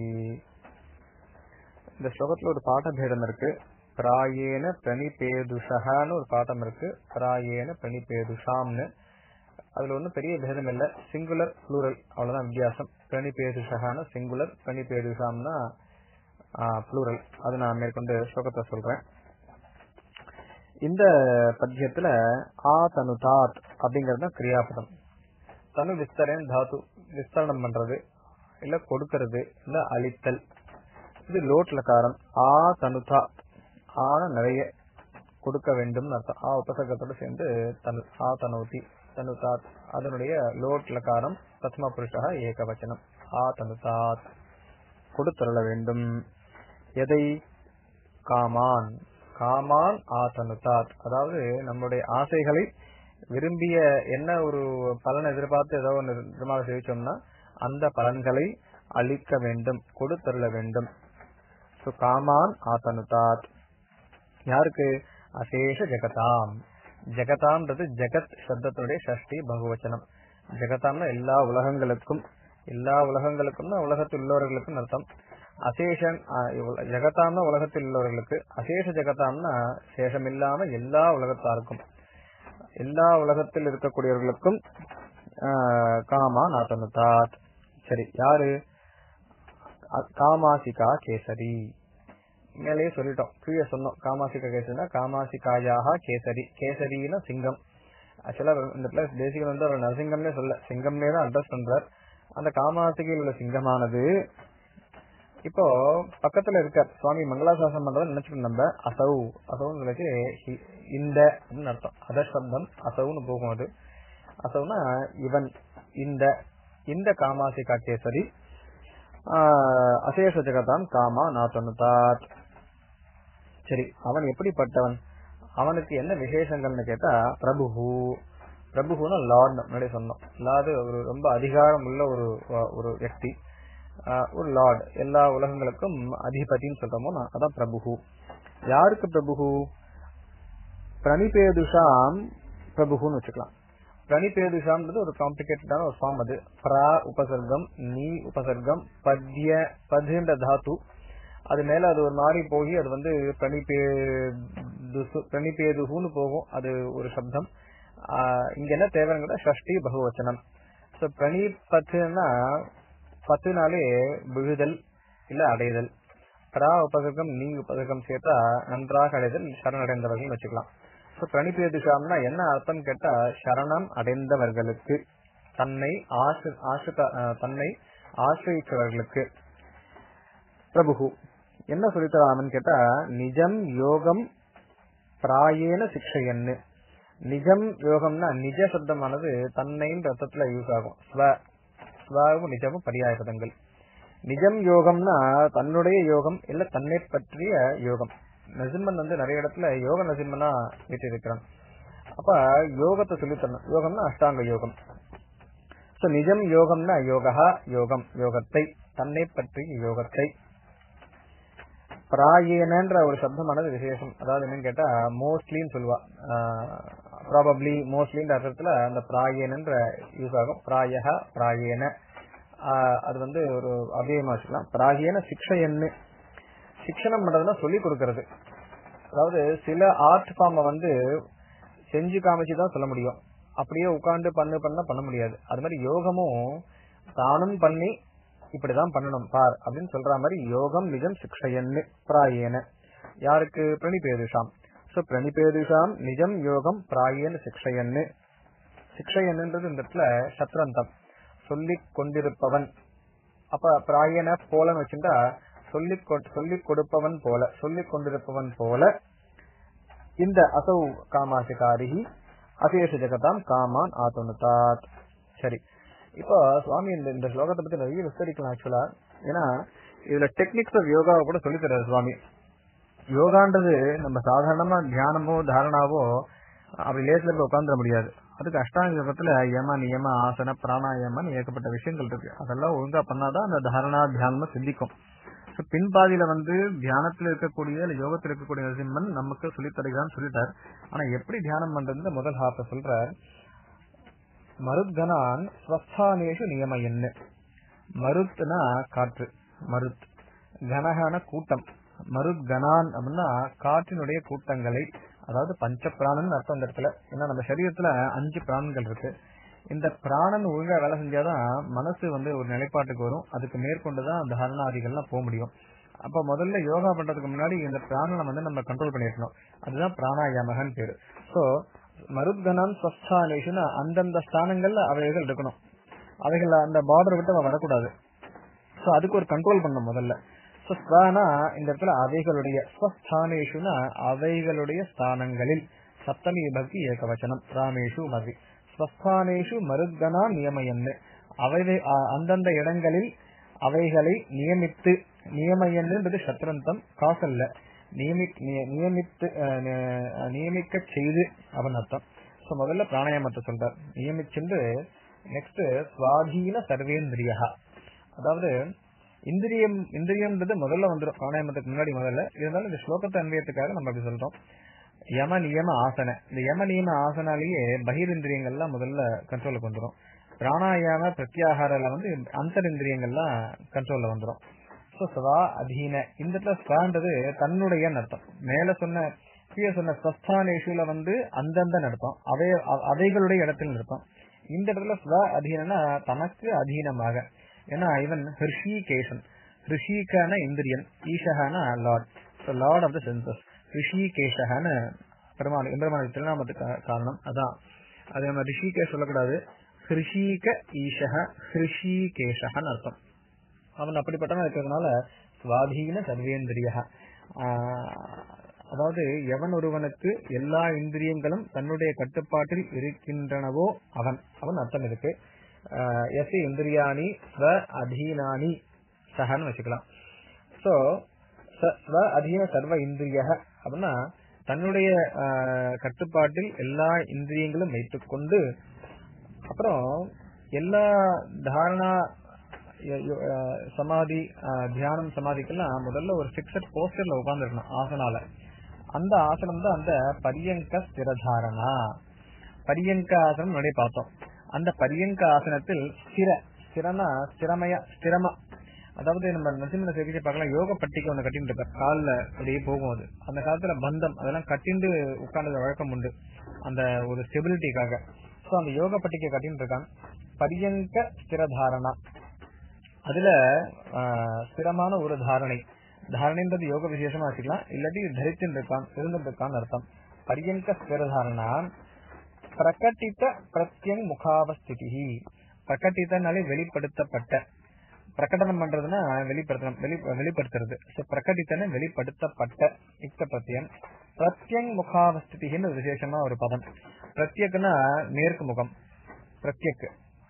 இந்த ஸ்லோகத்துல ஒரு பாட்ட பேதம் இருக்கு பிராயேன பிரணிபேதுஷகான்னு ஒரு பாட்டம் இருக்கு பிராயேன பிரணிபேதுஷாம்னு அதுல ஒன்றும் பெரிய பேதம் இல்ல சிங்குலர் ப்ளூரல் அவ்வளவுதான் வித்தியாசம் பிரணிபேதுஷகான சிங்குலர் பிரணிபேதுஷாம்னா ப்ளூரல் அது நான் மேற்கொண்டு ஸ்லோகத்தை சொல்றேன் இந்த பத்தியத்துல ஆ தனு தாத் அப்படிங்கறது தான் கிரியாபதம் தனு விஸ்தரன் தாத்து விஸ்தரணம் பண்றது இல்ல கொடுக்கறது இல்ல அழித்தல் இது லோட்ல காரம் ஆ தனுதா ஆன நிறைய கொடுக்க வேண்டும் அர்த்தம் ஆ உபசர்க்கத்தோட சேர்ந்து தனு ஆ தனோதி தனுதாத் அதனுடைய லோட் லகாரம் பிரதம புருஷா ஏகவச்சனம் ஆ தனுதாத் கொடுத்தருள வேண்டும் எதை காமான் காமான் ஆ தனுதாத் அதாவது நம்முடைய ஆசைகளை விரும்பிய என்ன ஒரு பலனை எதிர்பார்த்து ஏதோ ஒன்று திருமாவை சேவிச்சோம்னா அந்த பலன்களை அளிக்க வேண்டும் கொடுத்தருள வேண்டும் சோ காமான் ஆதனுதாத் யாருக்கு அசேஷ ஜெகதாம் ஜெகதாம்ன்றது ஜெகத் சப்தத்தினுடைய ஷஷ்டி பகுவச்சனம் ஜெகதாம்னா எல்லா உலகங்களுக்கும் எல்லா உலகங்களுக்கும் உலகத்தில் உள்ளவர்களுக்கும் அர்த்தம் அசேஷன் ஜெகதாம்னா உலகத்தில் உள்ளவர்களுக்கு அசேஷ ஜெகதாம்னா சேஷம் இல்லாம எல்லா உலகத்தாருக்கும் எல்லா உலகத்தில் இருக்கக்கூடியவர்களுக்கும் காமா நாத்தனுதாத் சரி யாரு காமாசிகா கேசரி மேலேயே சொல்லிட்டோம் கீழே சொன்னோம் காமாசிகா கேசரினா காமாசிகாயாக கேசரி கேசரினா சிங்கம் ஆக்சுவலா இந்த பிளஸ் பேசிக்கல் வந்து அவர் நரசிங்கம்னே சொல்ல சிங்கம்னே தான் அட்ரஸ் பண்றார் அந்த காமாசிகையில் உள்ள சிங்கமானது இப்போ பக்கத்துல இருக்க சுவாமி மங்களாசாசனம் பண்றத நினைச்சுக்கணும் நம்ம அசௌ அசௌன்னு சொல்லிட்டு இந்த அர்த்தம் அதசப்தம் அசௌன்னு போகும் அது அசௌனா இவன் இந்த இந்த காமாசிகா கேசரி அசேஷ ஜெகதான் காமா நாத்தனுதாத் சரி அவன் எப்படிப்பட்டவன் அவனுக்கு என்ன விசேஷங்கள்னு கேட்டா பிரபுஹு பிரபுனா லார்ட் முன்னாடி சொன்னோம் லார்டு ஒரு ரொம்ப அதிகாரம் உள்ள ஒரு ஒரு వ్యక్తి ஒரு லார்ட் எல்லா உலகங்களுக்கும் அதிபதினு சொல்றோமோ அதான் பிரபுஹு யாருக்கு பிரபுஹு பிரணிபேதுஷாம் பிரபுன்னு வச்சுக்கலாம் பிரணிபேதுஷாம்ன்றது ஒரு காம்ப்ளிகேட்டடான ஒரு ஃபார்ம் அது பிரா உபசர்க்கம் நீ உபசர்க்கம் பத்ய பத்யன்ற தாத்து அது மேல அது ஒரு மாதிரி போய் அது வந்து பிரணிபேது பிரணிபேதுன்னு போகும் அது ஒரு சப்தம் இங்க என்ன தேவைங்கிற ஷஷ்டி பகுவச்சனம் சோ பிரணி பத்துனா பத்துனாலே விழுதல் இல்ல அடைதல் பிரா உபசர்க்கம் நீ உபசர்க்கம் சேர்த்தா நன்றாக அடைதல் சரணடைந்தவர்கள் வச்சுக்கலாம் சோ பிரணிபேதுஷாம்னா என்ன அர்த்தம் கேட்டா சரணம் அடைந்தவர்களுக்கு தன்னை ஆசு தன்னை ஆசிரியத்தவர்களுக்கு பிரபு என்ன சொல்லித்தராமன் கேட்டா நிஜம் யோகம் பிராயேன சிக்ஷையன்னு நிஜம் யோகம்னா நிஜ சப்தமானது தன்னைன்ற அர்த்தத்துல யூஸ் ஆகும் ஸ்வ ஸ்வவும் நிஜமும் பரியாய பதங்கள் நிஜம் யோகம்னா தன்னுடைய யோகம் இல்ல தன்னை பற்றிய யோகம் நசிம்மன் வந்து நிறைய இடத்துல யோக நசிம்மனா வீட்டிருக்கிறான் அப்ப யோகத்தை சொல்லித்தரணும் யோகம்னா அஷ்டாங்க யோகம் சோ நிஜம் யோகம்னா யோகா யோகம் யோகத்தை தன்னை பற்றிய யோகத்தை பிராயேனன்ற ஒரு சப்தமானது விசேஷம் அதாவது என்னன்னு கேட்டா மோஸ்ட்லின்னு சொல்லுவா ப்ராபப்ளி மோஸ்ட்லின்ற அர்த்தத்துல அந்த பிராயேனன்ற யூஸ் ஆகும் பிராயக பிராயேன அது வந்து ஒரு அபியமா வச்சுக்கலாம் பிராயேன சிக்ஷையன்னு சிக்ஷனம் பண்றதுன்னா சொல்லி கொடுக்கறது அதாவது சில ஆர்ட் ஃபார்ம வந்து செஞ்சு காமிச்சுதான் சொல்ல முடியும் அப்படியே உட்கார்ந்து பண்ணு பண்ண பண்ண முடியாது அது மாதிரி யோகமும் தானும் பண்ணி இப்படிதான் பண்ணணும் பார் அப்படின்னு சொல்ற மாதிரி யோகம் நிஜம் சிக்ஷையன்னு பிராயேன யாருக்கு பிரணிபேதுஷாம் சோ பிரணிபேதுஷாம் நிஜம் யோகம் பிராயேன சிக்ஷையன்னு சிக்ஷையன்ன்றது இந்த இடத்துல சத்ரந்தம் சொல்லிக் கொண்டிருப்பவன் அப்ப பிராயன போலன்னு வச்சுட்டா சொல்லிக் சொல்லிக் கொடுப்பவன் போல சொல்லிக் கொண்டிருப்பவன் போல இந்த அசௌ காமாசிகாரிகி அசேஷ ஜெகதாம் காமான் ஆத்துனுதாத் சரி இப்போ சுவாமி இந்த இந்த ஸ்லோகத்தை பத்தி நிறைய விஸ்தரிக்கலாம் ஆக்சுவலா ஏன்னா இதுல டெக்னிக்ஸ் ஆஃப் யோகாவை கூட சொல்லி தர்றாரு சுவாமி யோகான்றது நம்ம சாதாரணமா தியானமோ தாரணாவோ அப்படி லேசில் போய் உட்காந்துட முடியாது அதுக்கு அஷ்டாங்க யோகத்துல யம நியம ஆசன பிராணாயமன் ஏகப்பட்ட விஷயங்கள் இருக்கு அதெல்லாம் ஒழுங்கா பண்ணாதான் அந்த தாரணா தியானமும் சிந்திக்கும் So, பின்பாதியில வந்து தியானத்துல இருக்கக்கூடிய இல்ல யோகத்துல இருக்கக்கூடிய நரசிம்மன் நமக்கு சொல்லித் தருகிறான்னு சொல்லிட்டார் ஆனா எப்படி தியானம் பண்றது முதல் ஹாப்ப சொல்றார் மருத்கனான் ஸ்வஸ்தானேஷு நியமயன்னு மருத்னா காற்று மருத் கனகான கூட்டம் மருத் கனான் அப்படின்னா காற்றினுடைய கூட்டங்களை அதாவது பஞ்ச பிராணன் அர்த்தம் இந்த இடத்துல ஏன்னா நம்ம சரீரத்துல அஞ்சு பிராணங்கள் இருக்கு இந்த பிராணன் ஒழுங்கா வேலை செஞ்சாதான் மனசு வந்து ஒரு நிலைப்பாட்டுக்கு வரும் அதுக்கு மேற்கொண்டுதான் அந்த ஹரணாதிகள்லாம் போக முடியும் அப்ப முதல்ல யோகா பண்றதுக்கு முன்னாடி இந்த பிராணனை வந்து நம்ம கண்ட்ரோல் பண்ணிருக்கணும் அதுதான் பிராணாயாமகன் பேரு சோ மருத்கனான் ஸ்வஸ்தானேஷுனா அந்தந்த ஸ்தானங்கள்ல அவைகள் இருக்கணும் அவைகள் அந்த பார்டர் விட்டு அவ வரக்கூடாது சோ அதுக்கு ஒரு கண்ட்ரோல் பண்ணணும் முதல்ல சோ ஸ்வானா இந்த இடத்துல அவைகளுடைய ஸ்வஸ்தானேஷுனா அவைகளுடைய ஸ்தானங்களில் சப்தமி விபக்தி ஏகவச்சனம் ராமேஷு மதி ஸ்வஸ்தானேஷு மருத்கனா நியமயன்னு அவை அ- அந்தந்த இடங்களில் அவைகளை நியமித்து நியமயன்ன்றது சத்ரந்தம் காசல்ல நியமி- நிய- நியமித்து அஹ், நி- நியமிக்க செய்து அவன் அர்த்தம் சோ முதல்ல பிராணாயாமத்தை சொல்றார் நியமிச்சுண்டு நெக்ஸ்ட் சுவாதீன சர்வேந்திரியா அதாவது இந்திரியம் இந்திரியம்ன்றது முதல்ல வந்துடும் பிராணாயாமத்துக்கு முன்னாடி முதல்ல இருந்தாலும் இந்த ஸ்லோகத்தை அன்பியத்துக்காக நம்ம அப்படி சொல்றோம் யம நியம ஆசன இந்த யம நியம ஆசனாலேயே பகிரிந்திரியங்கள்லாம் முதல்ல கண்ட்ரோலுக்கு வந்துடும் பிராணாயாம பிரத்யாகாரில வந்து அந்தரிந்திரியங்கள்லாம் கண்ட்ரோல்ல வந்துடும் ஸோ சதா அதீன இந்த இடத்துல ஸ்வான்றது தன்னுடைய அர்த்தம் மேல சொன்ன கீழே சொன்ன ஸ்வஸ்தானேஷுல வந்து அந்தந்த நடத்தம் அவை அ- அவைகளுடைய இடத்தில் நடத்தம் இந்த இடத்துல ஸ்வ அதீனனா தனக்கு அதீனமாக ஏன்னா இவன் ஹிருஷிகேஷன் ஹிருஷிகான இந்திரியன் ஈஷகான lord so lord of the senses ரிஷிகேஷகான பெருமாள் எம்பெருமானுக்கு திருநாமத்துக்கு கா- காரணம் அதான் அது நம்ம ரிஷிகேஷ் சொல்லக்கூடாது ஹிருஷிக ஈஷக ஹிருஷிகேஷகன்னு அர்த்தம் அவன் அப்படிப்பட்டவன் இருக்கிறதுனால சுவாதீன சர்வேந்திரிய அதாவது எவன் ஒருவனுக்கு எல்லா இந்திரியங்களும் தன்னுடைய கட்டுப்பாட்டில் இருக்கின்றனவோ அவன் அவன் அர்த்தம் இருக்கு ஆஹ் எஸ் இந்திரியாணி ஸ்வ அதீனானி சஹன்னு வச்சுக்கலாம் சோ ஸ்வ அதீன சர்வ இந்திரிய அப்படின்னா தன்னுடைய ஆஹ், கட்டுப்பாட்டில் எல்லா இந்திரியங்களும் வைத்துக்கொண்டு அப்புறம் எல்லா தாரணா ய- யோ- அஹ் சமாதி அஹ் தியானம் சமாதிக்கெல்லாம் முதல்ல ஒரு பிக்சட் போஸ்டர்ல உட்காந்துருக்கணும் ஆசனால அந்த ஆசனம் தான் அந்த பரியங்க ஸ்திரதாரணா பரியங்க ஆசனம் முன்னாடி பார்த்தோம் அந்த பரியங்க ஆசனத்தில் ஸ்திர ஸ்திரனா ஸ்திரமய ஸ்திரமா அதாவது நம்ம நரசிம்ம சிகிச்சை பார்க்கலாம் யோக பட்டிக்கு ஒண்ணு கட்டிட்டு இருப்பார் கால்ல அப்படியே போகும் அது அந்த காலத்துல பந்தம் அதெல்லாம் கட்டிண்டு உட்கார்ந்த வழக்கம் உண்டு அந்த ஒரு ஸ்டெபிலிட்டிக்காக சோ அந்த யோக பட்டிக்கை கட்டின்னு இருக்கான் பரியங்க ஸ்திரதாரணா அதுல ஆஹ், ஸ்திரமான ஒரு தாரணை தாரணைன்றது யோக விசேஷமா வச்சுக்கலாம் இல்லாட்டி தரித்தின் இருக்கான் இருந்துட்டு இருக்கான்னு அர்த்தம் பரியங்க ஸ்திரதாரணா பிரகட்டித்த பிரத்யங் முகாவஸ்திதி பிரகட்டித்தனாலே வெளிப்படுத்தப்பட்ட பிரகடனம் பண்றதுன்னா வெளிப்படுத்தணும் வெளி வெளிப்படுத்துறது சோ பிரகட்டித்தன வெளிப்படுத்தப்பட்ட யுக்த பிரத்யம் பிரத்யங் முகாவஸ்திதின்னு ஒரு விசேஷமா ஒரு பதம் பிரத்யக்னா நேர்க்கு முகம் பிரத்யக்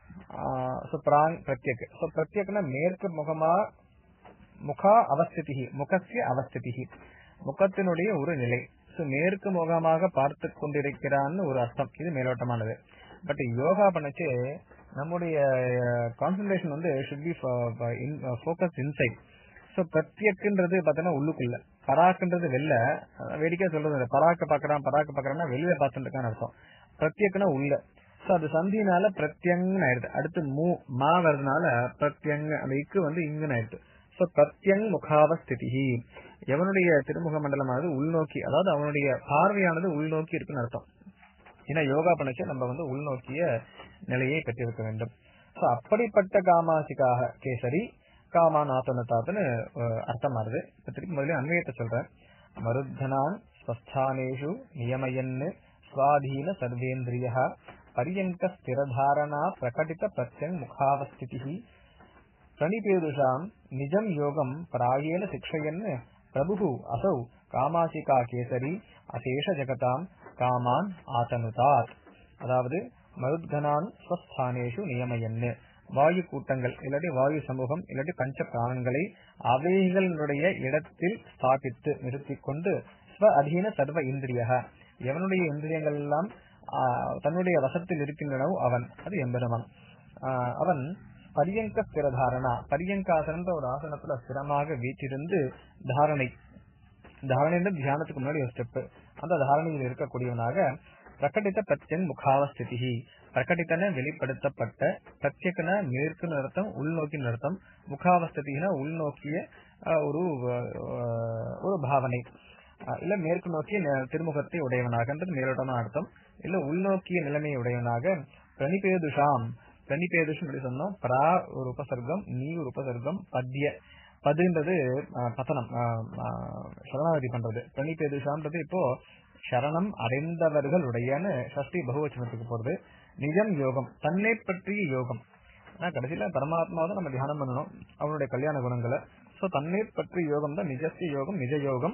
சோ பிராங் பிரத்யக் சோ பிரத்யக்னா மேற்கு முகமா முகா அவஸ்திதி முகசிய அவஸ்திதி முகத்தினுடைய ஒரு நிலை சோ மேற்கு முகமாக பார்த்து கொண்டிருக்கிறான்னு ஒரு அர்த்தம் இது மேலோட்டமானது பட் யோகா பண்ணச்சு நம்முடைய கான்சென்ட்ரேஷன் வந்து should be focus inside so பிரத்யக்குன்றது பார்த்தோன்னா உள்ளுக்குள்ள பராக்குன்றது வெளில அஹ் வேடிக்கையா சொல்றது இல்ல. பராக்க பாக்குறான் பராக்க பாக்குறான்னா வெளியில பார்த்துட்டு இருக்கான்னு அர்த்தம் பிரத்யக்குனா உள்ள சோ அது சந்தினால பிரத்யங்னு ஆயிடுது அடுத்து மூ மா வர்றதுனால பிரத்யங் அந்த இக்கு வந்து இங்குன்னு ஆயிடுது சோ பிரத்யங் முகாவஸ்திதி எவனுடைய திருமுக மண்டலமானது உள்நோக்கி அதாவது அவனுடைய பார்வையானது உள்நோக்கி இருக்குன்னு அர்த்தம் ஏன்னா யோகா பண்ணச்சு நம்ம வந்து உள்நோக்கிய நிலையை பெற்றிருக்க வேண்டும் சோ அப்படிப்பட்ட காமாசிக்காக கேசரி காமாநாத்தனத்தாத்துன்னு அர்த்தம் மாறுது இப்ப திருப்பி முதல்ல அன்வயத்தை சொல்றேன் மருத்தனான் ஸ்வஸ்தானேஷு நியமயன்னு ஸ்வாதீன சர்வேந்திரிய பரியங்க ஸ்திரதாரணா பிரகடித பிரத்யங் முகாவஸ்திதி பிரணிபேதுஷாம் நிஜம் யோகம் பிராயேன சிக்ஷயன் பிரபு அசௌ காமாசிகா கேசரி அசேஷ ஜெகதாம் காமான் ஆசனுதாத் அதாவது மருத்கனான் ஸ்வஸ்தானேஷு நியமயன்னு வாயு கூட்டங்கள் இல்லாட்டி வாயு சமூகம் இல்லாட்டி பஞ்ச பிராணங்களை அவைகளுடைய இடத்தில் ஸ்தாபித்து நிறுத்திக் கொண்டு ஸ்வ அதீன சர்வ இந்திரிய எவனுடைய இந்திரியங்கள் எல்லாம் ஆஹ், தன்னுடைய வசத்தில் இருக்கின்றனவோ அவன் அது எம்பெருமான் ஆஹ், அவன் பரியங்க ஸ்திரதாரணா பரியங்காசனன்ற ஒரு ஆசனத்துல ஸ்திரமாக வீற்றிருந்து தாரணை தாரணைன்ற தியானத்துக்கு முன்னாடி ஒரு ஸ்டெப் அந்த தாரணையில் இருக்கக்கூடியவனாக பிரகடித்த பிரத்யங் முகாவஸ்திதி பிரகடித்தன வெளிப்படுத்தப்பட்ட பிரத்யக்கன மேற்கு அர்த்தம் உள்நோக்கி அர்த்தம் முகாவஸ்திதினா உள்நோக்கிய அஹ், ஒரு அஹ், ஒரு பாவனை அஹ், இல்ல மேற்கு நோக்கிய ந- திருமுகத்தை உடையவனாகன்றது மேலோட்டமான அர்த்தம் இல்ல உள்நோக்கிய நிலைமை உடையவனாக பிரணிபேதுஷாம் பிரணிபேதுஷம் எப்படி சொன்னோம் பிரா ஒரு உபசர்க்கம் நீ ஒரு உபசர்க்கம் பத்ய பதுன்றது அஹ், பதனம் அஹ், அஹ், சரணாகதி பண்றது பிரணிபேதுஷான்றது இப்போ சரணம் அடைந்தவர்களுடையன்னு சஷ்டி பகுவச்சனத்துக்கு போறது நிஜம் யோகம் தன்னை பற்றிய யோகம் ஆனா கடைசியில பரமாத்மாவை தான் நம்ம தியானம் பண்ணணும் அவனுடைய கல்யாண குணங்களை சோ தன்னை பற்றி யோகம் தான் நிஜஸ்ய யோகம் நிஜ யோகம்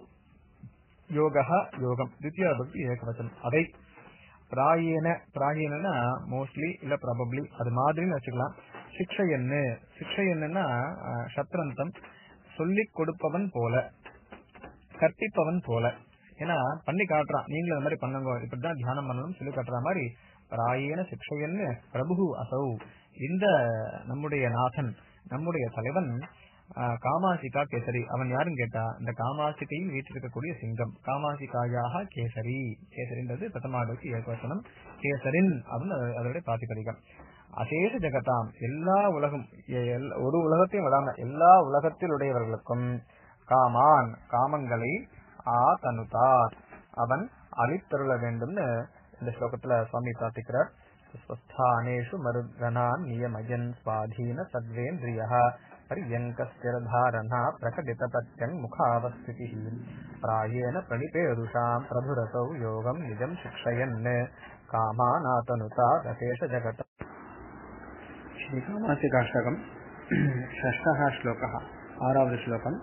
யோகா யோகம் தித்யா பக்தி ஏகவச்சனம் அதை பிராயேன பிராயேனா மோஸ்ட்லி இல்ல ப்ராபப்ளி அது மாதிரின்னு வச்சுக்கலாம் சிக்ஷை என்ன சிக்ஷை என்னன்னா அஹ், சத்ரந்தம் சொல்லிக் கொடுப்பவன் போல கற்பிப்பவன் போல ஏன்னா பண்ணி காட்டுறான் நீங்களும் அந்த மாதிரி பண்ணுங்க இப்படிதான் தியானம் பண்ணணும் சொல்லி காட்டுற மாதிரி பிராயேன சிக்ஷையன்னு பிரபு அசௌ இந்த நம்முடைய நாதன் நம்முடைய தலைவன் ஆஹ், காமாசிகா கேசரி அவன் யாருன்னு கேட்டா இந்த காமாசிகையில் வீற்றிருக்கக்கூடிய சிங்கம் காமாசிகாயாக கேசரி கேசரின்றது பிரதமாடுக்கு ஏகவசனம் கேசரின் அப்படின்னு அது- அதனுடைய பிராதிபதிகம் அசேஷ ஜெகதாம் எல்லா உலகம் எ- எல்- ஒரு உலகத்தையும் விடாம எல்லா உலகத்திலுடையவர்களுக்கும் காமான் காமங்களை ஆ தனுதார் அவன் அளித்தருள வேண்டும்னு இந்த ஸ்லோகத்துல சுவாமி பிரார்த்திக்கிறார் ஸ்வஸ்தானேஷு மருதனான் நியமயன் சுவாதீன சத்வேந்திரிய பரியங்கஸ்திரதாரணா பிரகடித பிரத்யங் முகாவஸ்திதி பிராயேன பிரணிபேருஷாம் பிரபுரசௌ யோகம் நிஜம் சிக்ஷயன் காமானாதனுதா ரசேஷ ஜகத் श्रीकामासिकाष्टकम् षष्ठः श्लोकः आरावद् श्लोकम्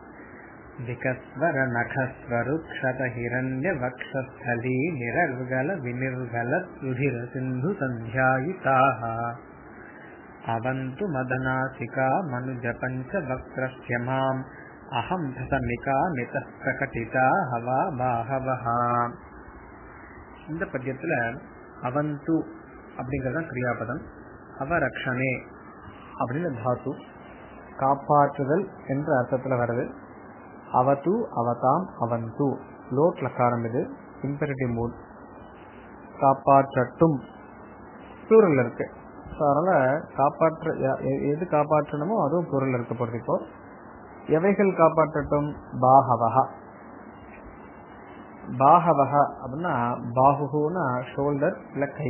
विकस्वरनखस्वरुक्षतहिरण्यवक्षस्थली निरर्गल विनिर्गल रुधिरसिन्धुसन्ध्यायिताः अवन्तु मदनासिका मनुजपञ्चवक्त्रस्य माम् अहं प्रसमिका मितः प्रकटिता हवा बाहवः இந்த பத்தியத்துல அவந்து அப்படிங்கறது தான் கிரியாபதம் அவரக்ஷனே அப்படின்னு தாத்து காப்பாற்றுதல் என்ற அர்த்தத்துல வருது அவத்து அவதாம் அவந்து லோட் லக்காரம் இது இம்பெரிட்டிவ் மூட் காப்பாற்றட்டும் ப்ளூரல் இருக்கு So, அதனால காப்பாற்ற எ- எ- எது காப்பாற்றணுமோ அதுவும் பொருள் இருக்க போறது இப்போ எவைகள் காப்பாற்றட்டும் பாகவகா பாகவக அப்படின்னா பாகுனா ஷோல்டர் இல்ல கை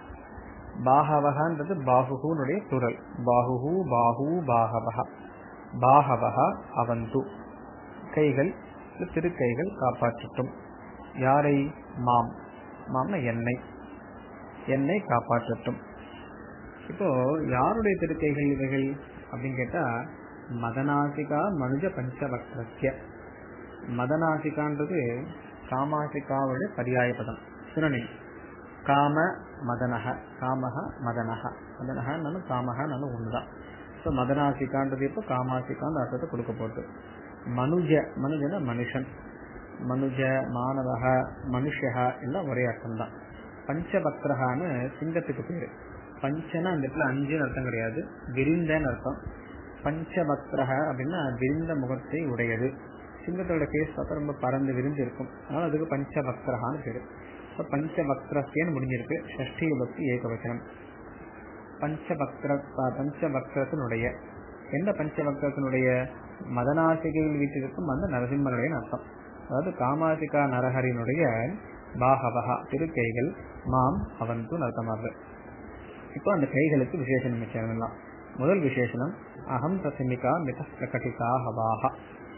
பாகவகன்றது பாகுனுடைய துரல் பாகுஹு பாகு பாகவக பாகவக அவந்து கைகள் இல்ல திருக்கைகள் காப்பாற்றட்டும் யாரை மாம் மாம்னா என்னை என்னை காப்பாற்றட்டும் இப்போ யாருடைய திருக்கைகள் இவைகள் அப்படின்னு கேட்டா மதனாசிகா மனுஜ பஞ்சவக்ரஸ்ய மதனாசிகான்றது காமாசிகாவுடைய பரியாய பதம் சினனில் காம மதனக காமக மதனக மதனகன்னு காமகன்னு ஒண்ணுதான் ஸோ மதனாசிகான்றது இப்போ காமாசிகான்னு அர்த்தத்தை கொடுக்க போட்டு மனுஜ மனுஜன மனுஷன் மனுஜ மாணவக மனுஷக எல்லாம் ஒரே அர்த்தம் தான் பஞ்சபக்ரகான்னு சிங்கத்துக்கு பேரு பஞ்சனா அந்த இடத்துல அஞ்சுன்னு அர்த்தம் கிடையாது விரிந்தன்னு அர்த்தம் பஞ்சபக்ரக அப்படின்னா விரிந்த முகத்தை உடையது சிங்கத்தோட ஃபேஸ் பார்த்தா ரொம்ப பறந்து விரிந்து இருக்கும் அதனால அதுக்கு பஞ்சபக்ரகான்னு பேரு இப்போ பஞ்சபக்ரஸ்யன்னு முடிஞ்சிருக்கு ஷஷ்டி விபக்தி ஏகவச்சனம் பஞ்சபக்ர ப- பஞ்சபக்ரத்தினுடைய எந்த பஞ்சபக்ரத்தினுடைய மதனாசிகையில் வீட்டிற்கும் அந்த நரசிம்மனுடைய அர்த்தம் அதாவது காமாசிகா நரஹரினுடைய பாகவகா திருக்கைகள் மாம் அவன்து அர்த்தமாகுது இப்போ அந்த கைகளுக்கு விசேஷனம் வச்சிடலாம் முதல் விசேஷனம் அகம் பிரசமிகா மித பிரகடிதா ஹவாஹா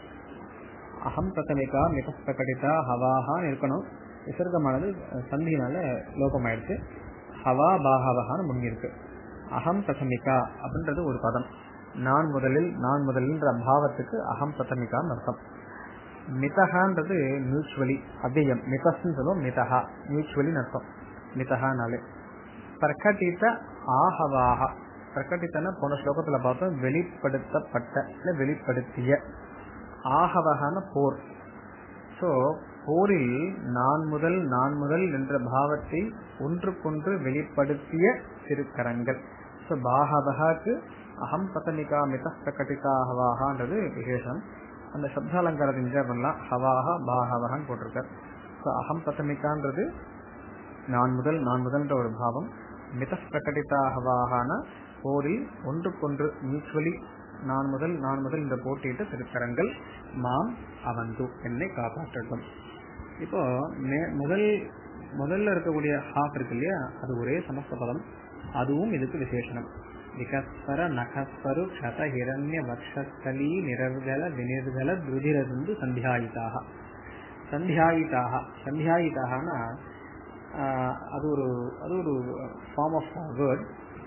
அகம் பிரசமிகா மித பிரகடிதா ஹவாஹான்னு இருக்கணும் விசர்க்கமானது அஹ், சந்தியினால லோகமாயிடுச்சு ஹவா பாகவகான்னு முடிஞ்சிருக்கு அகம் பிரசமிகா அப்படின்றது ஒரு பதம் நான் முதலில் நான் முதலில்ன்ற பாவத்துக்கு அகம் பிரசமிகான்னு அர்த்தம் மிதகான்றது மியூச்சுவலி அவ்வியம் மிதஸ்ன்னு சொல்லுவோம் மிதஹா மியூச்சுவலின்னு அர்த்தம் மிதஹானாலே பிரகட்டித்த ஆஹவாக பிரகட்டித்தன போன ஸ்லோகத்துல பார்த்தோம் வெளிப்படுத்தப்பட்ட இல்ல வெளிப்படுத்திய ஆகவகான போர் சோ போரில் நான் முதல் நான் முதல் என்ற பாவத்தை ஒன்றுக்கொன்று வெளிப்படுத்திய திருக்கரங்கள் ஸோ பாகவகாக்கு அகம் பத்தனிகா மித பிரகட்டிதா ஹவாகான்றது விசேஷம் அந்த சப்தாலங்காரத்தை என்ஜாய் பண்ணலாம் ஹவாஹா பாகவகான்னு போட்டிருக்கார் ஸோ அகம் பத்தமிகான்றது நான் முதல் நான் முதல்ன்ற ஒரு பாவம் மித பிரகட்டிதா ஹவாகான போரில் ஒன்றுக்கொன்று மியூச்சுவலி நான் முதல் நான் முதல் இந்த போட்டியிட்ட திருக்கரங்கள் மாம் அவந்து என்னை காப்பாற்றட்டும் இப்போ மே- முதல் முதல்ல இருக்கக்கூடிய ஹாஃப் இருக்கு இல்லையா அது ஒரே சமஸ்த பதம் அதுவும் இதுக்கு விசேஷனம் விகஸ்வர நகஸ்வரு க்ஷத ஹிரண்ய வக்ஷஸ்தலி நிரர்கல வினிர்கல துருதிரந்து சந்தியாயிதாக சந்தியாயிதாக சந்தியாயிதாகனா அது ஒரு அது ஒரு ஃபார்ம் ஆஃப் வேர்ட்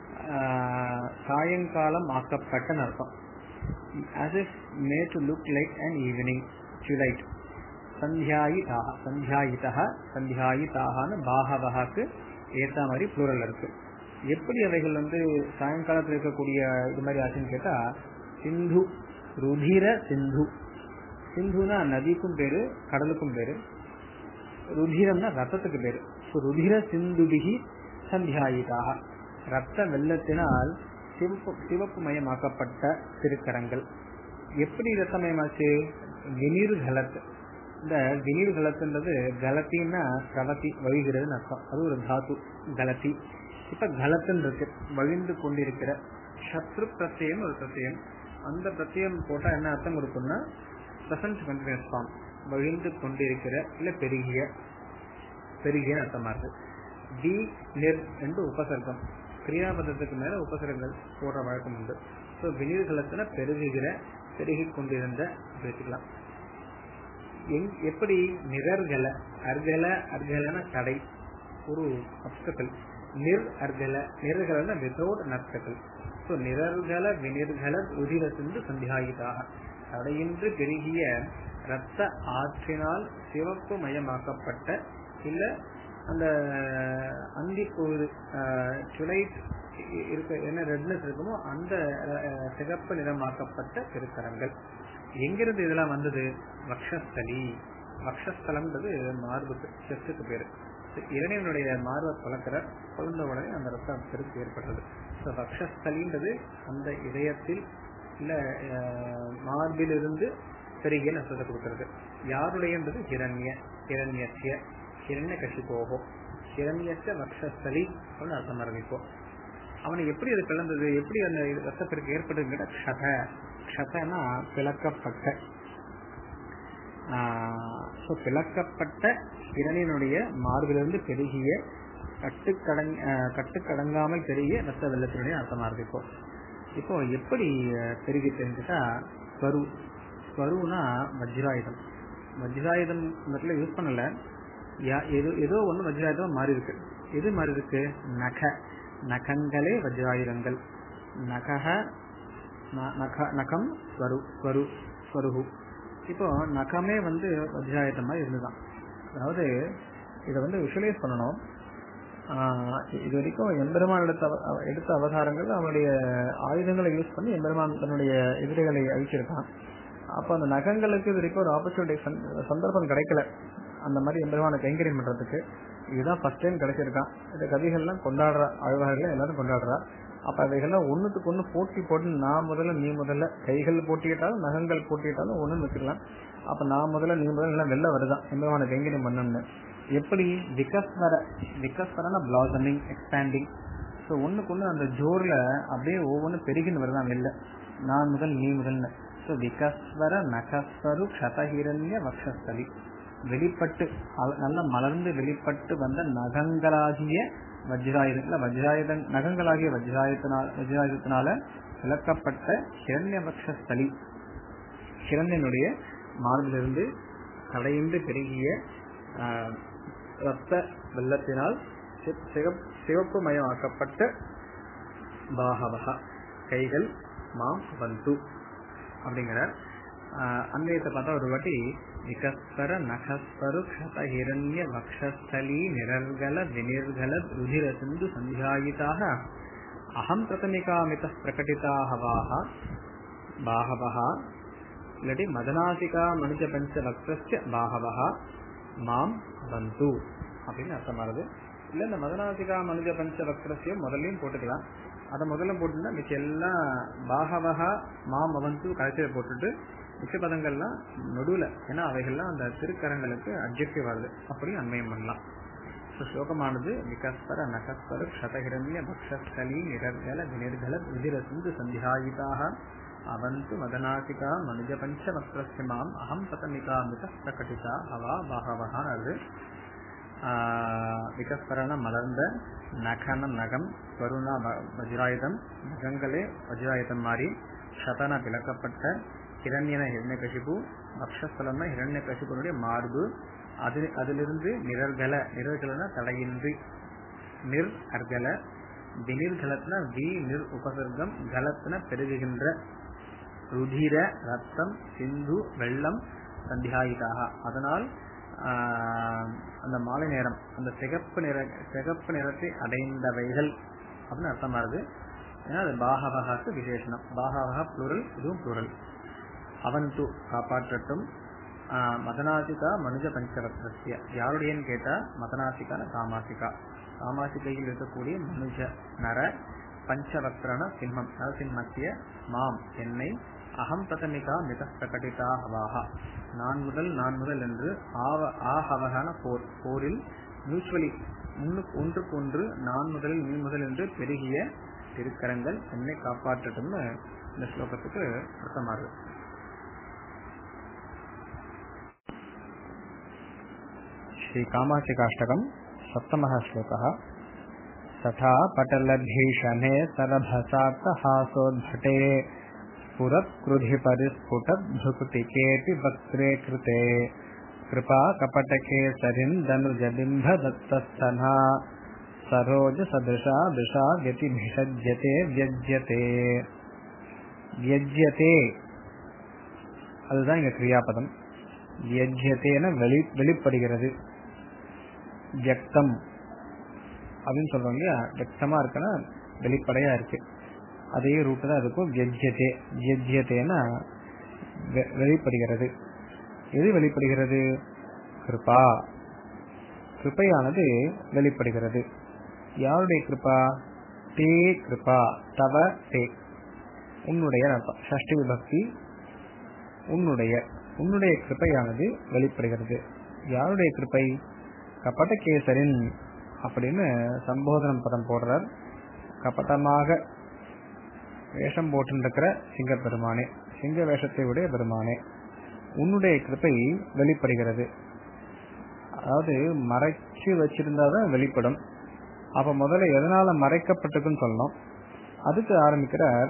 சாயங்காலம் ஆக்கப்பட்ட அர்த்தம் as if made to look like an evening twilight சந்தியாயிதாக சந்தியாயிதா சந்தியாயிதாகனு பாகவகாக்கு ஏத்த மாதிரி ப்ளூரல் இருக்கு எப்படி அவைகள் வந்து சாயங்காலத்தில் இருக்கக்கூடிய இது மாதிரி ஆச்சுன்னு கேட்டா சிந்து ருதிர சிந்து சிந்துனா நதிக்கும் பேரு கடலுக்கும் பேரு ருதிரம்னா ரத்தத்துக்கு பேரு So, ருதிர சிந்துபிகி சந்தியாயிதாக ரத்த வெள்ளத்தினால் சிவப்பு சிவப்பு மயமாக்கப்பட்ட திருக்கரங்கள் எப்படி ரத்தமயமாச்சு வினிர் கலத் இந்த வினிர் கலத்துன்றது கலத்தின்னா கலத்தி வழிகிறதுன்னு அர்த்தம் அது ஒரு தாத்து கலத்தி இப்ப கலத்துன்னு இருக்கு வழிந்து கொண்டிருக்கிற சத்ரு பிரத்யம் ஒரு பிரத்யம் அந்த பிரத்யம் போட்டா என்ன அர்த்தம் கொடுக்கும்னா பிரசன்ட் கண்டினியூஸ் ஃபார்ம் வழிந்து கொண்டிருக்கிற இல்ல பெருகிய பெருகிய அர்த்தமா இருக்கு டி நிர் என்று உபசர்க்கம் கிரியாபதத்துக்கு மேல உபசரங்கள் போடுற வழக்கம் உண்டு ஸோ வினிர்கலத்துல பெருகுகிற பெருகிக் கொண்டிருந்த பேசிக்கலாம் எங் எப்படி நிரர்கல அர்கல அர்கலன தடை ஒரு அப்டக்கல் நிர் அர்கல நிரர்கலன விதவுட் நப்டக்கல் ஸோ நிரர்கல வினிர்கல உதிர சிந்து சந்தியாயிதாக தடையின்றி பெருகிய இரத்த ஆற்றினால் சிவப்பு மயமாக்கப்பட்ட இல்ல அந்த அந்தி பொழுது சுலைட் இருக்க என்ன ரெட்னஸ் இருக்குமோ அந்த அஹ், சிகப்பு நிறமாக்கப்பட்ட திருக்கரங்கள் எங்கிருந்து இதெல்லாம் வந்தது வக்ஷஸ்தலி வக்ஷஸ்தலம்ன்றது மார்புக்கு செஸ்டுக்கு பேரு இறைவனுடைய மார்பை பழக்கிற குழந்த உடனே அந்த ரத்த பெருக்கு ஏற்பட்டது ஸோ வக்ஷஸ்தலின்றது அந்த இதயத்தில் இல்ல அஹ், மார்பிலிருந்து பெருகிய நஷ்டத்தை கொடுக்கிறது யாருடையன்றது ஹிரண்ய ஹிரண்யசிய ஹிரண்ய கஷிப்போகோ ஹிரண்யச்ச வக்ஷஸ்தலி அப்படின்னு அர்த்தம் ஆரம்பிப்போம் அவனை எப்படி அது பிளந்தது எப்படி அந்த ரத்தப்பெருக்கு ஏற்பட்டதுன்னு கேட்டா க்ஷத க்ஷதனா பிளக்கப்பட்ட ஸோ பிளக்கப்பட்ட இரணியனுடைய மார்பிலிருந்து பெருகிய கட்டுக்கடங் ஆஹ் கட்டுக்கடங்காமல் பெருகிய ரத்த வெள்ளத்தினுடைய அர்த்தமா இருக்கு இப்போ இப்போ எப்படி ஆஹ் பெருகிட்டுன்னு கேட்டா ஸ்வரு ஸ்வருனா வஜ்ராயுதம் வஜ்ராயுதம் இந்த இடத்துல யூஸ் பண்ணல யா- ஏதோ ஏதோ ஒண்ணு வஜ்ராயுதம் மாறி இருக்கு எது மாறி இருக்கு நக நகங்களே வஜ்ராயுதங்கள் நகஹ ந- நக நகம் ஸ்வரு ஸ்வரு ஸ்வருகு இப்போ நகமே வந்து வஜ்ராயுதம் மாதிரி இருந்துதான் அதாவது இதை வந்து விஷுவலைஸ் பண்ணணும் ஆஹ் இது வரைக்கும் எம்பெருமான் எடுத்த அவ- அவ- எடுத்த அவதாரங்கள் அவனுடைய ஆயுதங்களை யூஸ் பண்ணி எம்பெருமான் தன்னுடைய எதிரிகளை அழிச்சிருக்கான் அப்ப அந்த நகங்களுக்கு இது வரைக்கும் ஒரு ஆப்பர்ச்சுனிட்டி சந்தர்ப்பம் கிடைக்கல அந்த மாதிரி எம்பெருமான கைங்கரியம் பண்றதுக்கு இதுதான் ஃபர்ஸ்ட் டைம் கிடைச்சிருக்கான் இந்த கதைகள்லாம் கொண்டாடுற அழகார்கள் எல்லாரும் கொண்டாடுறா அப்ப அவைகள்லாம் ஒண்ணுத்துக்கு ஒண்ணு போட்டி போட்டு நான் முதல்ல நீ முதல்ல கைகள் போட்டியிட்டாலும் நகங்கள் போட்டியிட்டாலும் ஒண்ணுன்னு வச்சுக்கலாம் அப்ப நான் முதல்ல நீ முதல்ல எல்லாம் வெளில வருதான் எம்பெருமான கைங்கரியம் பண்ணணும்னு எப்படி விகஸ்வர விகஸ்வரனா பிளாசமிங் எக்ஸ்பேண்டிங் ஸோ ஒண்ணுக்கு ஒண்ணு அந்த ஜோர்ல அப்படியே ஒவ்வொன்றும் பெருகின்னு வருதான் வெளில நான் முதல் நீ முதல்னு ஸோ விகஸ்வர நகஸ்வரு க்ஷதஹிரண்ய வக்ஷஸ்தலி வெளிப்பட்டு அல- நல்ல மலர்ந்து வெளிப்பட்டு வந்த நகங்களாகிய வஜ்ராயுதங்கள வஜ்ராயுத நகங்களாகிய வஜ்ராயுதத்தினால் வஜ்ராயுதத்தினால விளக்கப்பட்ட ஹிரண்ய வக்ஷஸ்தலி ஹிரண்யனுடைய மார்பிலிருந்து தடையின்றி பெருகிய ஆஹ், ரத்த வெள்ளத்தினால் சி- சிகப்- சிவப்பு மயமாக்கப்பட்ட பாகவகா கைகள் மாம் வந்து அப்படிங்கிறார் ஆஹ், அன்வயத்தை பார்த்தா ஒரு வாட்டி விகஸ்வர நகஸ்வரு க்ஷத ஹிரண்ய வக்ஷஸ்தலி நிரர்கல வினிர்கல ருதிர சிந்து சந்தியாயிதாக அகம் பிரதமிகாமித பிரகட்டிதாகவாக பாகவः இல்லாட்டி மதனாசிகா மனுஜ பஞ்ச வக்ரஸ்ய பாகவः மாம் பந்து அப்படின்னு அர்த்தம் வருது இல்ல இந்த மதனாசிகா மனுஜ பஞ்ச வக்ரஸ்யம் முதல்லையும் போட்டுக்கலாம் அதை முதல்ல போட்டுருந்தா மிச்ச எல்லாம் பாகவகா மாம் அவந்து கடைசியில போட்டுட்டு மிச்ச பதங்கள்லாம் நடுவுல ஏன்னா அவைகள்லாம் அந்த திருக்கரங்களுக்கு அப்ஜெக்டிவ் வருது அப்படியும் அன்மயம் பண்ணலாம் ஸோ ஸ்லோகமானது விகஸ்பர நகஸ்பர க்ஷதகிரண்ய பக்ஷஸ்தலி நிரர்கல வினிர்கல விதிர சிந்து சந்தியாயிதாக அவந்து மதனாசிகா மனுஜ பஞ்ச வக்ரஸ்ய மாம் அகம் பதமிகா மித பிரகட்டிதா அவா பாகவகான்னு விகஸ்பரன மலர்ந்த நகன நகம் ஸ்வருணா வஜ்ராயுதம் நகங்களே வஜ்ராயுதம் மாறி சதன விளக்கப்பட்ட ஹிரண்யன ஹிரண்யகசிபு பக்ஷஸ்தலம்னா ஹிரண்யகசிபுனுடைய மார்பு அது அதிலிருந்து நிரர்கல நிரர்கள்னா தடையின்றி நிர் அர்கல வினிர்கலத்னா வி நிர் உபசர்க்கம் கலத்ன பெருகுகின்ற ருதிர ரத்தம் சிந்து வெள்ளம் சந்தியாயிதாக அதனால் அந்த மாலை நேரம் அந்த சிகப்பு நிற சிகப்பு நிறத்தை அடைந்தவைகள் அப்படின்னு அர்த்தமா இருக்கு ஏன்னா அது பாகவகாக்கு விசேஷனம் பாகவகா புளூரல் இதுவும் புளூரல் அவன் து காப்பாற்றட்டும் மதனாசிகா மனுஜ பஞ்சவக்ரஸ்ய யாருடையன்னு கேட்டா மதனாசிகான காமாசிகா காமாசிகையில் இருக்கக்கூடிய மனுஜ நர பஞ்சவக்ரன சிம்மம் நரசிம்மத்திய மாம் என்னை அகம் பிரதமிகா மிக பிரகடிதா ஹவாகா நான் முதல் நான் முதல் என்று ஆவ ஆஹவகான போர் போரில் மியூச்சுவலி முன்னுக்கு ஒன்றுக்கு ஒன்று நான் முதலில் நீ முதல் என்று பெருகிய திருக்கரங்கள் என்னை காப்பாற்றட்டும்னு இந்த ஸ்லோகத்துக்கு அர்த்தமாகுது श्रीकामाचिकाष्टकम् सप्तमः श्लोकः तथा पटलभीषणे सरभसात्तहासोद्भटे स्फुरत्कृधिपरिस्फुटद्भ्रुकुटिकेऽपि वक्त्रे कृते कृपा कपटके सरिन्दनुजबिम्बदत्तस्थना सरोजसदृशा दृशा व्यतिभिषज्यते व्यज्यते व्यज्यते அதுதான் இங்க கிரியாபதம் வியஜ்யத்தேன வெளி வெளிப்படுகிறது வியக்தம் அப்படின்னு சொல்றோம் இல்லையா வியக்தமா இருக்குன்னா வெளிப்படையா இருக்கு அதே ரூட்டு தான் இருக்கும் வியஜ்யத்தே வியஜ்யத்தேனா வெளிப்படுகிறது எது வெளிப்படுகிறது கிருபா கிருப்பையானது வெளிப்படுகிறது யாருடைய கிருபா தே கிருபா தவ தே உன்னுடைய அர்த்தம் ஷஷ்டி விபக்தி உன்னுடைய உன்னுடைய கிருப்பையானது வெளிப்படுகிறது யாருடைய கிருப்பை கபடகேசரின் அப்படின்னு சம்போதனம் பதம் போடுறார் கபட்டமாக வேஷம் போட்டிருக்கிற சிங்க பெருமானே சிங்க வேஷத்தை உடைய பெருமானே உன்னுடைய கிருப்பை வெளிப்படுகிறது அதாவது மறைச்சு வச்சிருந்தாதான் வெளிப்படும் அப்ப முதல்ல எதனால மறைக்கப்பட்டிருக்குன்னு சொல்லணும் அதுக்கு ஆரம்பிக்கிறார்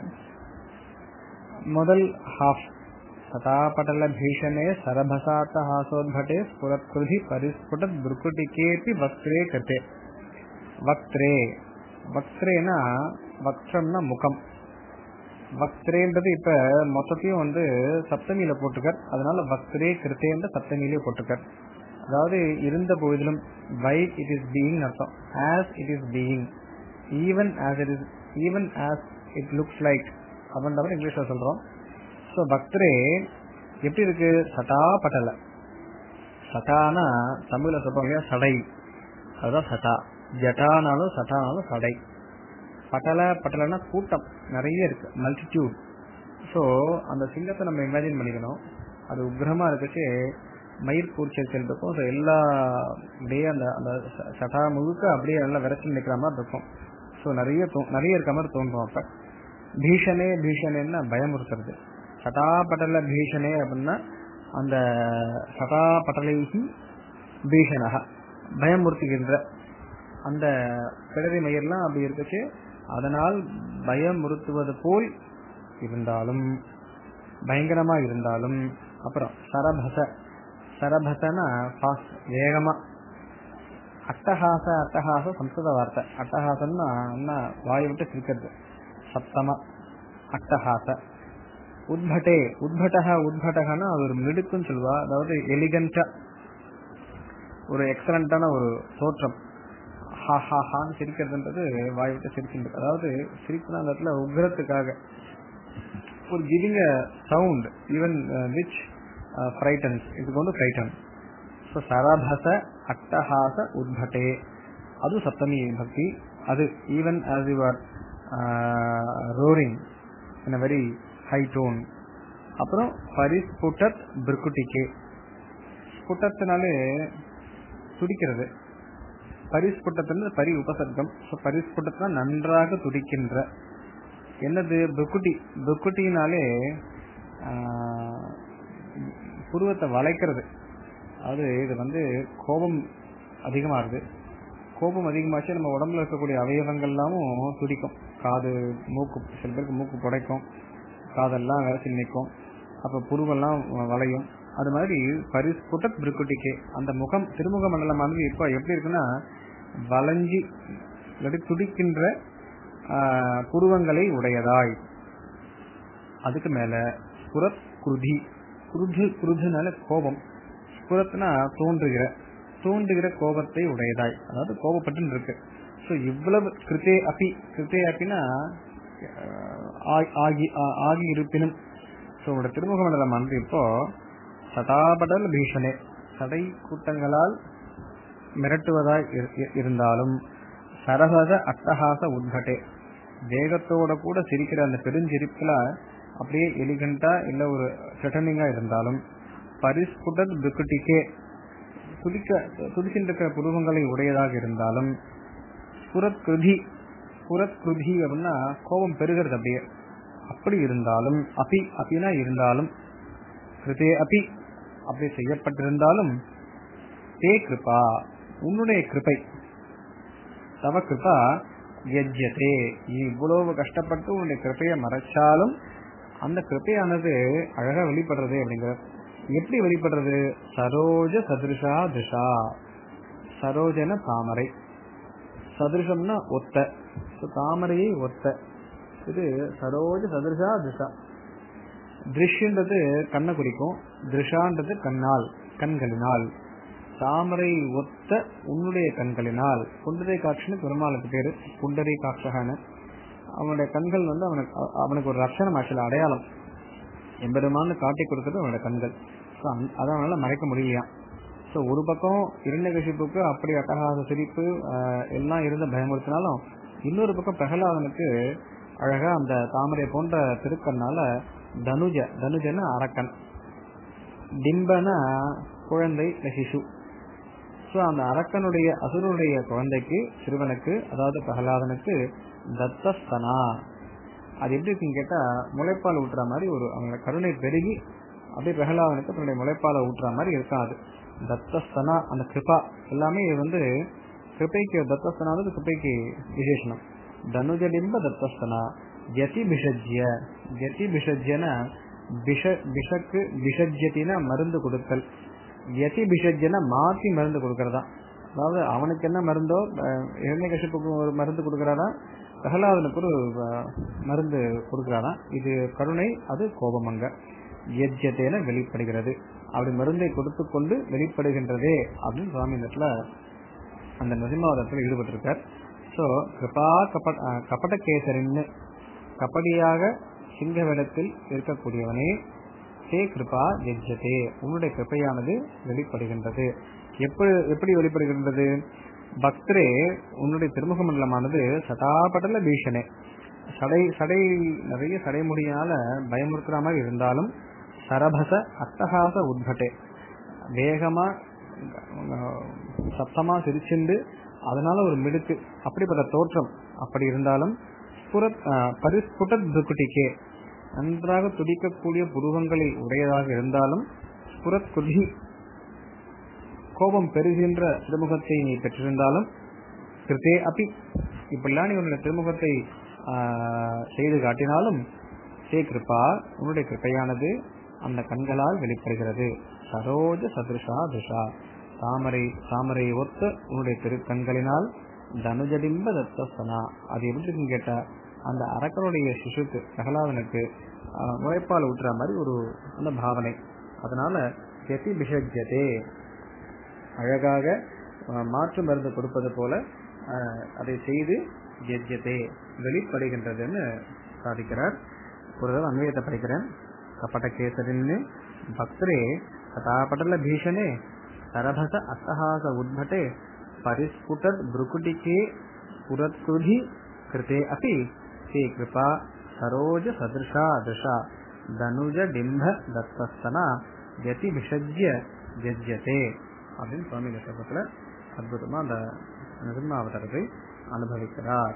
முதல் ஹாஃப் சதாபடல பீஷணே சரபசாத்த ஹாசோத்பட்டே ஸ்புரத்கிருதி பரிஸ்புட புருக்குட்டிக்கேபி வக்ரே கத்தே வக்ரே வக்ரேனா வக்ரம்னா முகம் வக்ரேன்றது இப்ப மொத்தத்தையும் வந்து சப்தமியில போட்டுக்கார் அதனால வக்ரே கிருத்தேன்ற சப்தமியிலே போட்டுக்கார் அதாவது இருந்த போதிலும் வை இட் இஸ் பீயிங் அர்த்தம் as it is being even as it is even as it looks like அப்படின்ற இங்கிலீஷ்ல சொல்றோம் ஸோ பக்தரே எப்படி இருக்கு சட்டா பட்டல சட்டானா தமிழ்ல சொல்றோம் இல்லையா சடை அதுதான் சட்டா ஜட்டானாலும் சட்டானாலும் சடை பட்டல பட்டலன்னா கூட்டம் நிறைய இருக்கு மல்டிடியூட் ஸோ அந்த சிங்கத்தை நம்ம இமேஜின் பண்ணிக்கணும் அது உக்ரமா இருக்குச்சு மயிர் கூர்ச்சல் இருக்கும் ஸோ எல்லா அப்படியே அந்த அந்த சட்டா முழுக்க அப்படியே நல்லா விரைச்சி நிற்கிற மாதிரி இருக்கும் ஸோ நிறைய நிறைய இருக்க மாதிரி தோன்றும் அப்ப பீஷனே பீஷனேன்னா பயமுறுத்துறது சட்டாபட்டல பீஷனே அப்படின்னா அந்த சட்டாபட்டலைகி பீஷனக பயமுறுத்துகின்ற அந்த பிடரி மயிர்லாம் அப்படி இருக்குச்சு அதனால் பயமுறுத்துவது போல் இருந்தாலும் பயங்கரமா இருந்தாலும் அப்புறம் சரபச சரபசனா ஃபாஸ்ட் வேகமா அட்டஹாச அட்டஹாச சம்ஸ்கிருத வார்த்தை அட்டஹாசம்னா என்ன வாய் விட்டு சிரிக்கிறது சப்தமா அட்டஹாச உத்பட்டே உத்பட்டக உத்பட்டகனா அது ஒரு மிடுக்குன்னு சொல்லுவா அதாவது எலிகண்டா ஒரு எக்ஸலண்டான ஒரு தோற்றம் ஹா ஹா ஹான்னு சிரிக்கிறதுன்றது வாய் விட்டு சிரிக்கின்றது அதாவது சிரிப்புனா அந்த இடத்துல உக்ரத்துக்காக ஒரு giving a sound even which frightens இதுக்கு வந்து ஃப்ரைட்டன் So, சரபச அட்டஹாச உத்பட்டே அது சப்தமி பக்தி அது even as you are roaring in a very high tone அப்புறம் பரிஸ்புட்டத் பிர்குட்டிகே ஸ்புட்டத்தினாலே துடிக்கிறது பரிஸ்புட்டத்துல பரி உபசர்க்கம் ஸோ பரிஸ்புட்டத்துல நன்றாக துடிக்கின்ற என்னது புக்குட்டி புக்குட்டினாலே புருவத்தை வளைக்கிறது அது இது வந்து கோபம் அதிகமாகுது கோபம் அதிகமாச்சு நம்ம உடம்புல இருக்கக்கூடிய அவயவங்கள்லாமும் துடிக்கும் காது மூக்கு சில பேருக்கு மூக்கு புடைக்கும் காதெல்லாம் விரசி நிற்கும் அப்ப புருவெல்லாம் வளையும் அது மாதிரி பரிஸ்புட்ட பிரிக்குட்டிக்கே அந்த முகம் திருமுக மண்டலமானது இப்ப எப்படி இருக்குன்னா வளைஞ்சி இல்லாட்டி துடிக்கின்ற ஆஹ், புருவங்களை உடையதாய் அதுக்கு மேல புறத் குருதி குருது குருதுனால கோபம் புறத்துனா தோன்றுகிற தோன்றுகிற கோபத்தை உடையதாய் அதாவது கோபப்பட்டு இருக்கு சோ இவ்வளவு கிருத்தே அப்பி கிருத்தே அப்பினா ஆஹ், ஆகி ஆ- ஆகி இருப்பினும் சோ உங்களோட திருமுக மண்டலம் வந்து இப்போ சதாபடல் பீஷனே சடை கூட்டங்களால் மிரட்டுவதாய் இரு- இரு- இருந்தாலும் சரபத அட்டஹாச உத்கட்டே வேகத்தோட கூட சிரிக்கிற அந்த பெருஞ்சிரிப்புல அப்படியே எலிகண்டா இல்ல ஒரு செட்டனிங்கா இருந்தாலும் பரிஸ்புடத் பிக்குட்டிக்கே துடிக்க துடிக்கின்ற புருவங்களை உடையதாக இருந்தாலும் புறத்கிருதி புறத்கிருதி அப்படின்னா கோபம் பெருகிறது அப்படியே அப்படி இருந்தாலும் அபி அபினா இருந்தாலும் கிருதே அபி அப்படி செய்யப்பட்டிருந்தாலும் தே கிருபா உன்னுடைய கிருபை தவ கிருபா யஜ்யதே இவ்வளவு கஷ்டப்பட்டு உன்னுடைய கிருப்பையை மறைச்சாலும் அந்த கிருப்பையானது அழகா வெளிப்படுறது அப்படிங்கிற எப்படி வெளிப்படுறது சரோஜ சதிருஷா திஷா சரோஜன தாமரை சதிருஷம்னா ஒத்த So, தாமரையை ஒத்த இது சரோஜ சதிருஷா திஷா திருஷ்யன்றது கண்ணை குறிக்கும் திருஷான்றது கண்ணால் கண்களினால் தாமரை ஒத்த உன்னுடைய கண்களினால் புண்டரை காட்சின்னு பெருமாளுக்கு பேரு புண்டரை காட்சகன்னு அவனுடைய கண்கள் வந்து அவனுக்கு அ- அவனுக்கு ஒரு ரட்சணம் ஆக்சுவலா அடையாளம் எம்பெருமான்னு காட்டி கொடுக்கிறது அவனோட கண்கள் ஸோ அதை அவனால மறைக்க முடியலையா ஸோ ஒரு பக்கம் இரண்டகசிப்புக்கு அப்படி அட்டகாச சிரிப்பு ஆஹ், எல்லாம் இருந்த பயமுறுத்தினாலும் இன்னொரு பக்கம் பிரகலாதனுக்கு அழகா அந்த தாமரை போன்ற திருக்கண்ணால தனுஜ தனுஜன அரக்கன் டிம்பன குழந்தை இல்ல சிசு ஸோ அந்த அரக்கனுடைய அசுரனுடைய குழந்தைக்கு சிறுவனுக்கு அதாவது பிரகலாதனுக்கு தத்தஸ்தனா அது எப்படி இருக்குன்னு கேட்டா முளைப்பால் ஊட்டுற மாதிரி ஒரு அவங்க கருணை பெருகி அப்படியே பிரகலாதனுக்கு தன்னுடைய முளைப்பாலை ஊட்டுற மாதிரி இருக்காது தத்தஸ்தனா அந்த கிருபா எல்லாமே இது வந்து கிருபைக்கு தத்தஸ்தனாவது கிருபைக்கு விசேஷனம் தனுஜடிம்ப தத்தஸ்தனா ஜதி பிஷஜ்ய ஜதி பிஷஜ்யன பிஷ பிஷக்கு பிஷஜ்யத்தின மருந்து கொடுத்தல் யதி பிஷஜ்யன மாத்தி மருந்து கொடுக்கறதா அதாவது அவனுக்கு என்ன மருந்தோ இளநீ கஷிப்புக்கு ஒரு மருந்து கொடுக்கறாரா பிரகலாதனுக்கு ஒரு அஹ், மருந்து கொடுக்கறாரா இது கருணை அது கோபமங்க யஜ்யத்தேன வெளிப்படுகிறது அப்படி மருந்தை கொடுத்து கொண்டு வெளிப்படுகின்றதே அப்படின்னு சுவாமி இந்த இடத்துல அந்த நரசிம்மாவதத்தில் ஈடுபட்டிருக்கார் சோ கிருபா கபட அஹ், கபட கேசரின்னு கபடியாக சிங்க வேடத்தில் இருக்கக்கூடியவனே தே கிருபா யஜ்யதே உன்னுடைய கிருபையானது வெளிப்படுகின்றது எப்படி எப்படி வெளிப்படுகின்றது பக்தரே உன்னுடைய திருமுக மண்டலமானது சதாபடல பீஷனே சடை சடை நிறைய சடைமுடியால பயமுறுத்துற மாதிரி இருந்தாலும் சரபச அட்டகாச உத்பட்டே வேகமா அஹ், சத்தமா சிரிச்சுண்டு அதனால ஒரு மிடுக்கு அப்படிப்பட்ட தோற்றம் அப்படி இருந்தாலும் ஸ்புரத் அஹ், பரிஸ்புடத் துக்குட்டிக்கே நன்றாக துடிக்கக்கூடிய புருவங்களை உடையதாக இருந்தாலும் ஸ்புரத் குதி கோபம் பெறுகின்ற திருமுகத்தை நீ பெற்றிருந்தாலும் கிருத்தே அப்பி இப்படிலாம் நீ உன்னுடைய திருமுகத்தை ஆஹ், செய்து காட்டினாலும் சே கிருபா உன்னுடைய கிருப்பையானது அந்த கண்களால் வெளிப்படுகிறது சரோஜ சதுருஷா துஷா தாமரை தாமரை ஒத்த உன்னுடைய திரு கண்களினால் தனுஜடிம்ப தத்தஸ்தனா அது எப்படி இருக்குன்னு கேட்டா அந்த அரக்கனுடைய சிசுக்கு பிரகலாதனுக்கு ஆஹ், முளைப்பால் ஊட்டுற மாதிரி ஒரு அந்த பாவனை அதனால ஜெதி பிஷஜ்யதே அழகாக அஹ், மாற்று மருந்து கொடுப்பது போல அஹ், அதை செய்து ஜெஜ்யதே வெளிப்படுகின்றதுன்னு சாதிக்கிறார் ஒரு தடவை அன்வயத்தை படிக்கிறேன் கப்பட்ட கேசரின்னு பக்தரே கதாபடல பீஷனே सरभस अट्टहास उद्भटे परिस्फुटद् भ्रुकुटिके पुरत्कृधि कृते अपि ते कृपा सरोज सदृशा दृशा தனுஜ டிம்ப தத்தஸ்தனா யதி விஷஜ்ய ஜஜ்யதே அப்படின்னு சுவாமி தசகத்துல அற்புதமா அந்த நிர்மாவதரத்தை அனுபவிக்கிறார்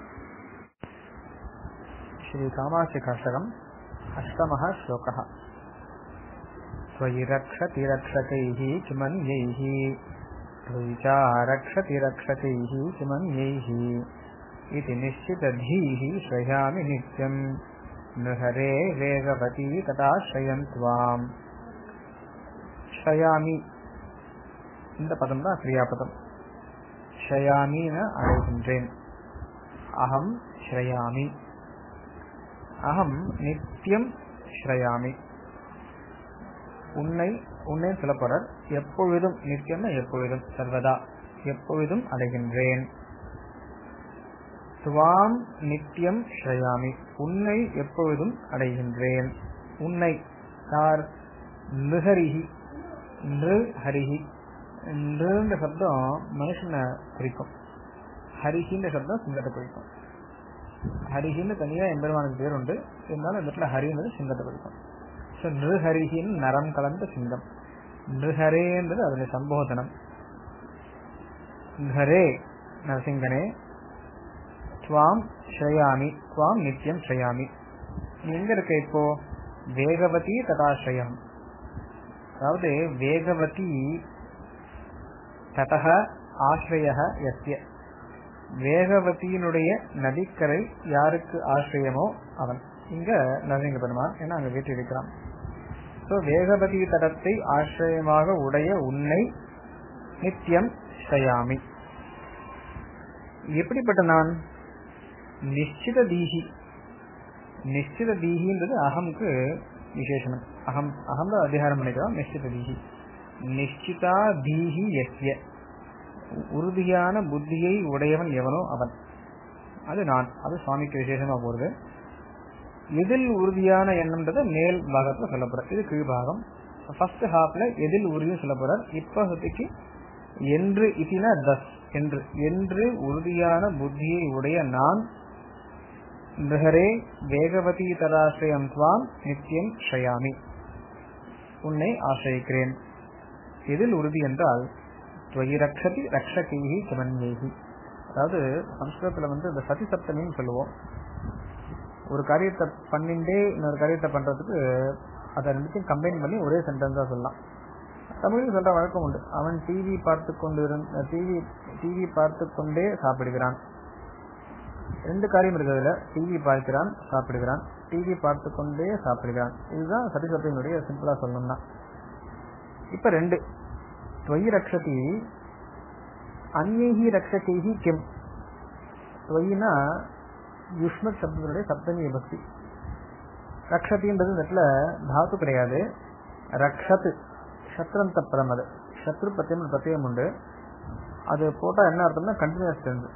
ஸ்ரீ காமாட்சிகாஷ்டகம் அஷ்டமः श्लोकः त्वयि रक्षति रक्षकैः किमन्यैः त्वयि चारक्षति रक्षकैः किमन्यैः इति निश्चितधीः श्रयामि नित्यम् नृहरे वेगवती तदाश्रयम् त्वाम् ஸ்ரயாமி இந்த பதம் தான் கிரியாபதம் ஸ்ரயாமின்னு அழைகின்றேன் அகம் ஸ்ரயாமி அகம் நித்தியம் ஸ்ரயாமி உன்னை உன்னை சொல்லப்படுற எப்பொழுதும் நித்தியம்னா எப்பொழுதும் சர்வதா எப்பொழுதும் அடைகின்றேன் துவாம் நித்தியம் ஸ்ரயாமி உன்னை எப்பொழுதும் அடைகின்றேன் உன்னை யார் நிருஹரிஹி நிரு ஹரிஹி நிருன்ற சப்தம் மனுஷனை குறிக்கும் ஹரிஹின்ற சப்தம் சிங்கத்தை குறிக்கும் ஹரிஹின்னு தனியா எம்பெருமானுக்கு பேர் உண்டு இருந்தாலும் இந்த இடத்துல ஹரின்றது சிங்கத்தை குறிக்கும் ஸோ நிருஹரிஹின்னு நரம் கலந்த சிங்கம் நிருஹரேன்றது அதனுடைய சம்போதனம் ஹரே நரசிங்கனே துவாம் ஸ்ரயாமி துவாம் நித்தியம் ஸ்ரயாமி நீ எங்க இருக்க இப்போ வேகவதி ததாஸ்ரயம் அதாவது வேகவதி ததக ஆசிரிய எஸ்ய வேகவதியினுடைய நதிக்கரை யாருக்கு ஆசிரியமோ அவன் இங்க நரசிங்க பெருமான் ஏன்னா அங்க வீட்டு இருக்கிறான் சோ வேகவதி தடத்தை ஆசிரியமாக உடைய உன்னை நித்தியம் ஸ்ரயாமி எப்படிப்பட்ட நான் நிச்சித தீஹி நிச்சித தீஹின்றது அகம்க்கு விசேஷனம் அகம் அகம் தான் அதிகாரம் பண்ணிக்கிறோம் நிச்சித தீஹி நிச்சிதா தீஹி எஸ்ய உறுதியான புத்தியை உடையவன் எவனோ அவன் அது நான் அது சுவாமிக்கு விசேஷமா போறது எதில் உறுதியான எண்ணம்ன்றது மேல் பாகத்துல சொல்லப்படுற இது கீழ்பாகம் ஃபர்ஸ்ட் ஹாஃப்ல எதில் உறுதியும் சொல்லப்படுறார் இப்போதைக்கு என்று இதினா தஸ் என்று என்று உறுதியான புத்தியை உடைய நான் நிருஹரே வேகவதி ததாசிரயம் துவாம் நித்தியம் ஸ்ரயாமி உன்னை ஆசிரிக்கிறேன் எதில் உறுதி என்றால் துவயி ரக்ஷதி ரக்ஷகீகி கிமன்யேகி அதாவது சம்ஸ்கிருதத்துல வந்து இந்த சதி சப்தமின்னு சொல்லுவோம் ஒரு காரியத்தை பண்ணிண்டே இன்னொரு காரியத்தை பண்றதுக்கு அதை ரெண்டுத்தையும் கம்பைன் பண்ணி ஒரே சென்டென்ஸா சொல்லலாம் தமிழில் சொல்ற வழக்கம் உண்டு அவன் டிவி பார்த்து கொண்டு டிவி டிவி பார்த்து கொண்டே சாப்பிடுகிறான் ரெண்டு காரியம் இருக்கிறதுல டிவி பார்க்கிறான் சாப்பிடுகிறான் டிவி பார்த்து கொண்டே சாப்பிடுகிறான் இதுதான் சதிசப்தியினுடைய சிம்பிளா சொல்லணும்னா இப்ப ரெண்டு துவயி ரக்ஷதி அந்நேகி ரக்ஷகேகி கிம் துவயினா யுஷ்மத் சப்தத்தினுடைய சப்தமி விபக்தி ரக்ஷதின்றது இந்த இடத்துல தாத்து கிடையாது ரக்ஷத்து சத்ரந்த பதம் அது சத்ரு பத்தியம் பிரத்தியம் உண்டு அது போட்டா என்ன அர்த்தம்னா கண்டினியூஸ் டென்ஸ்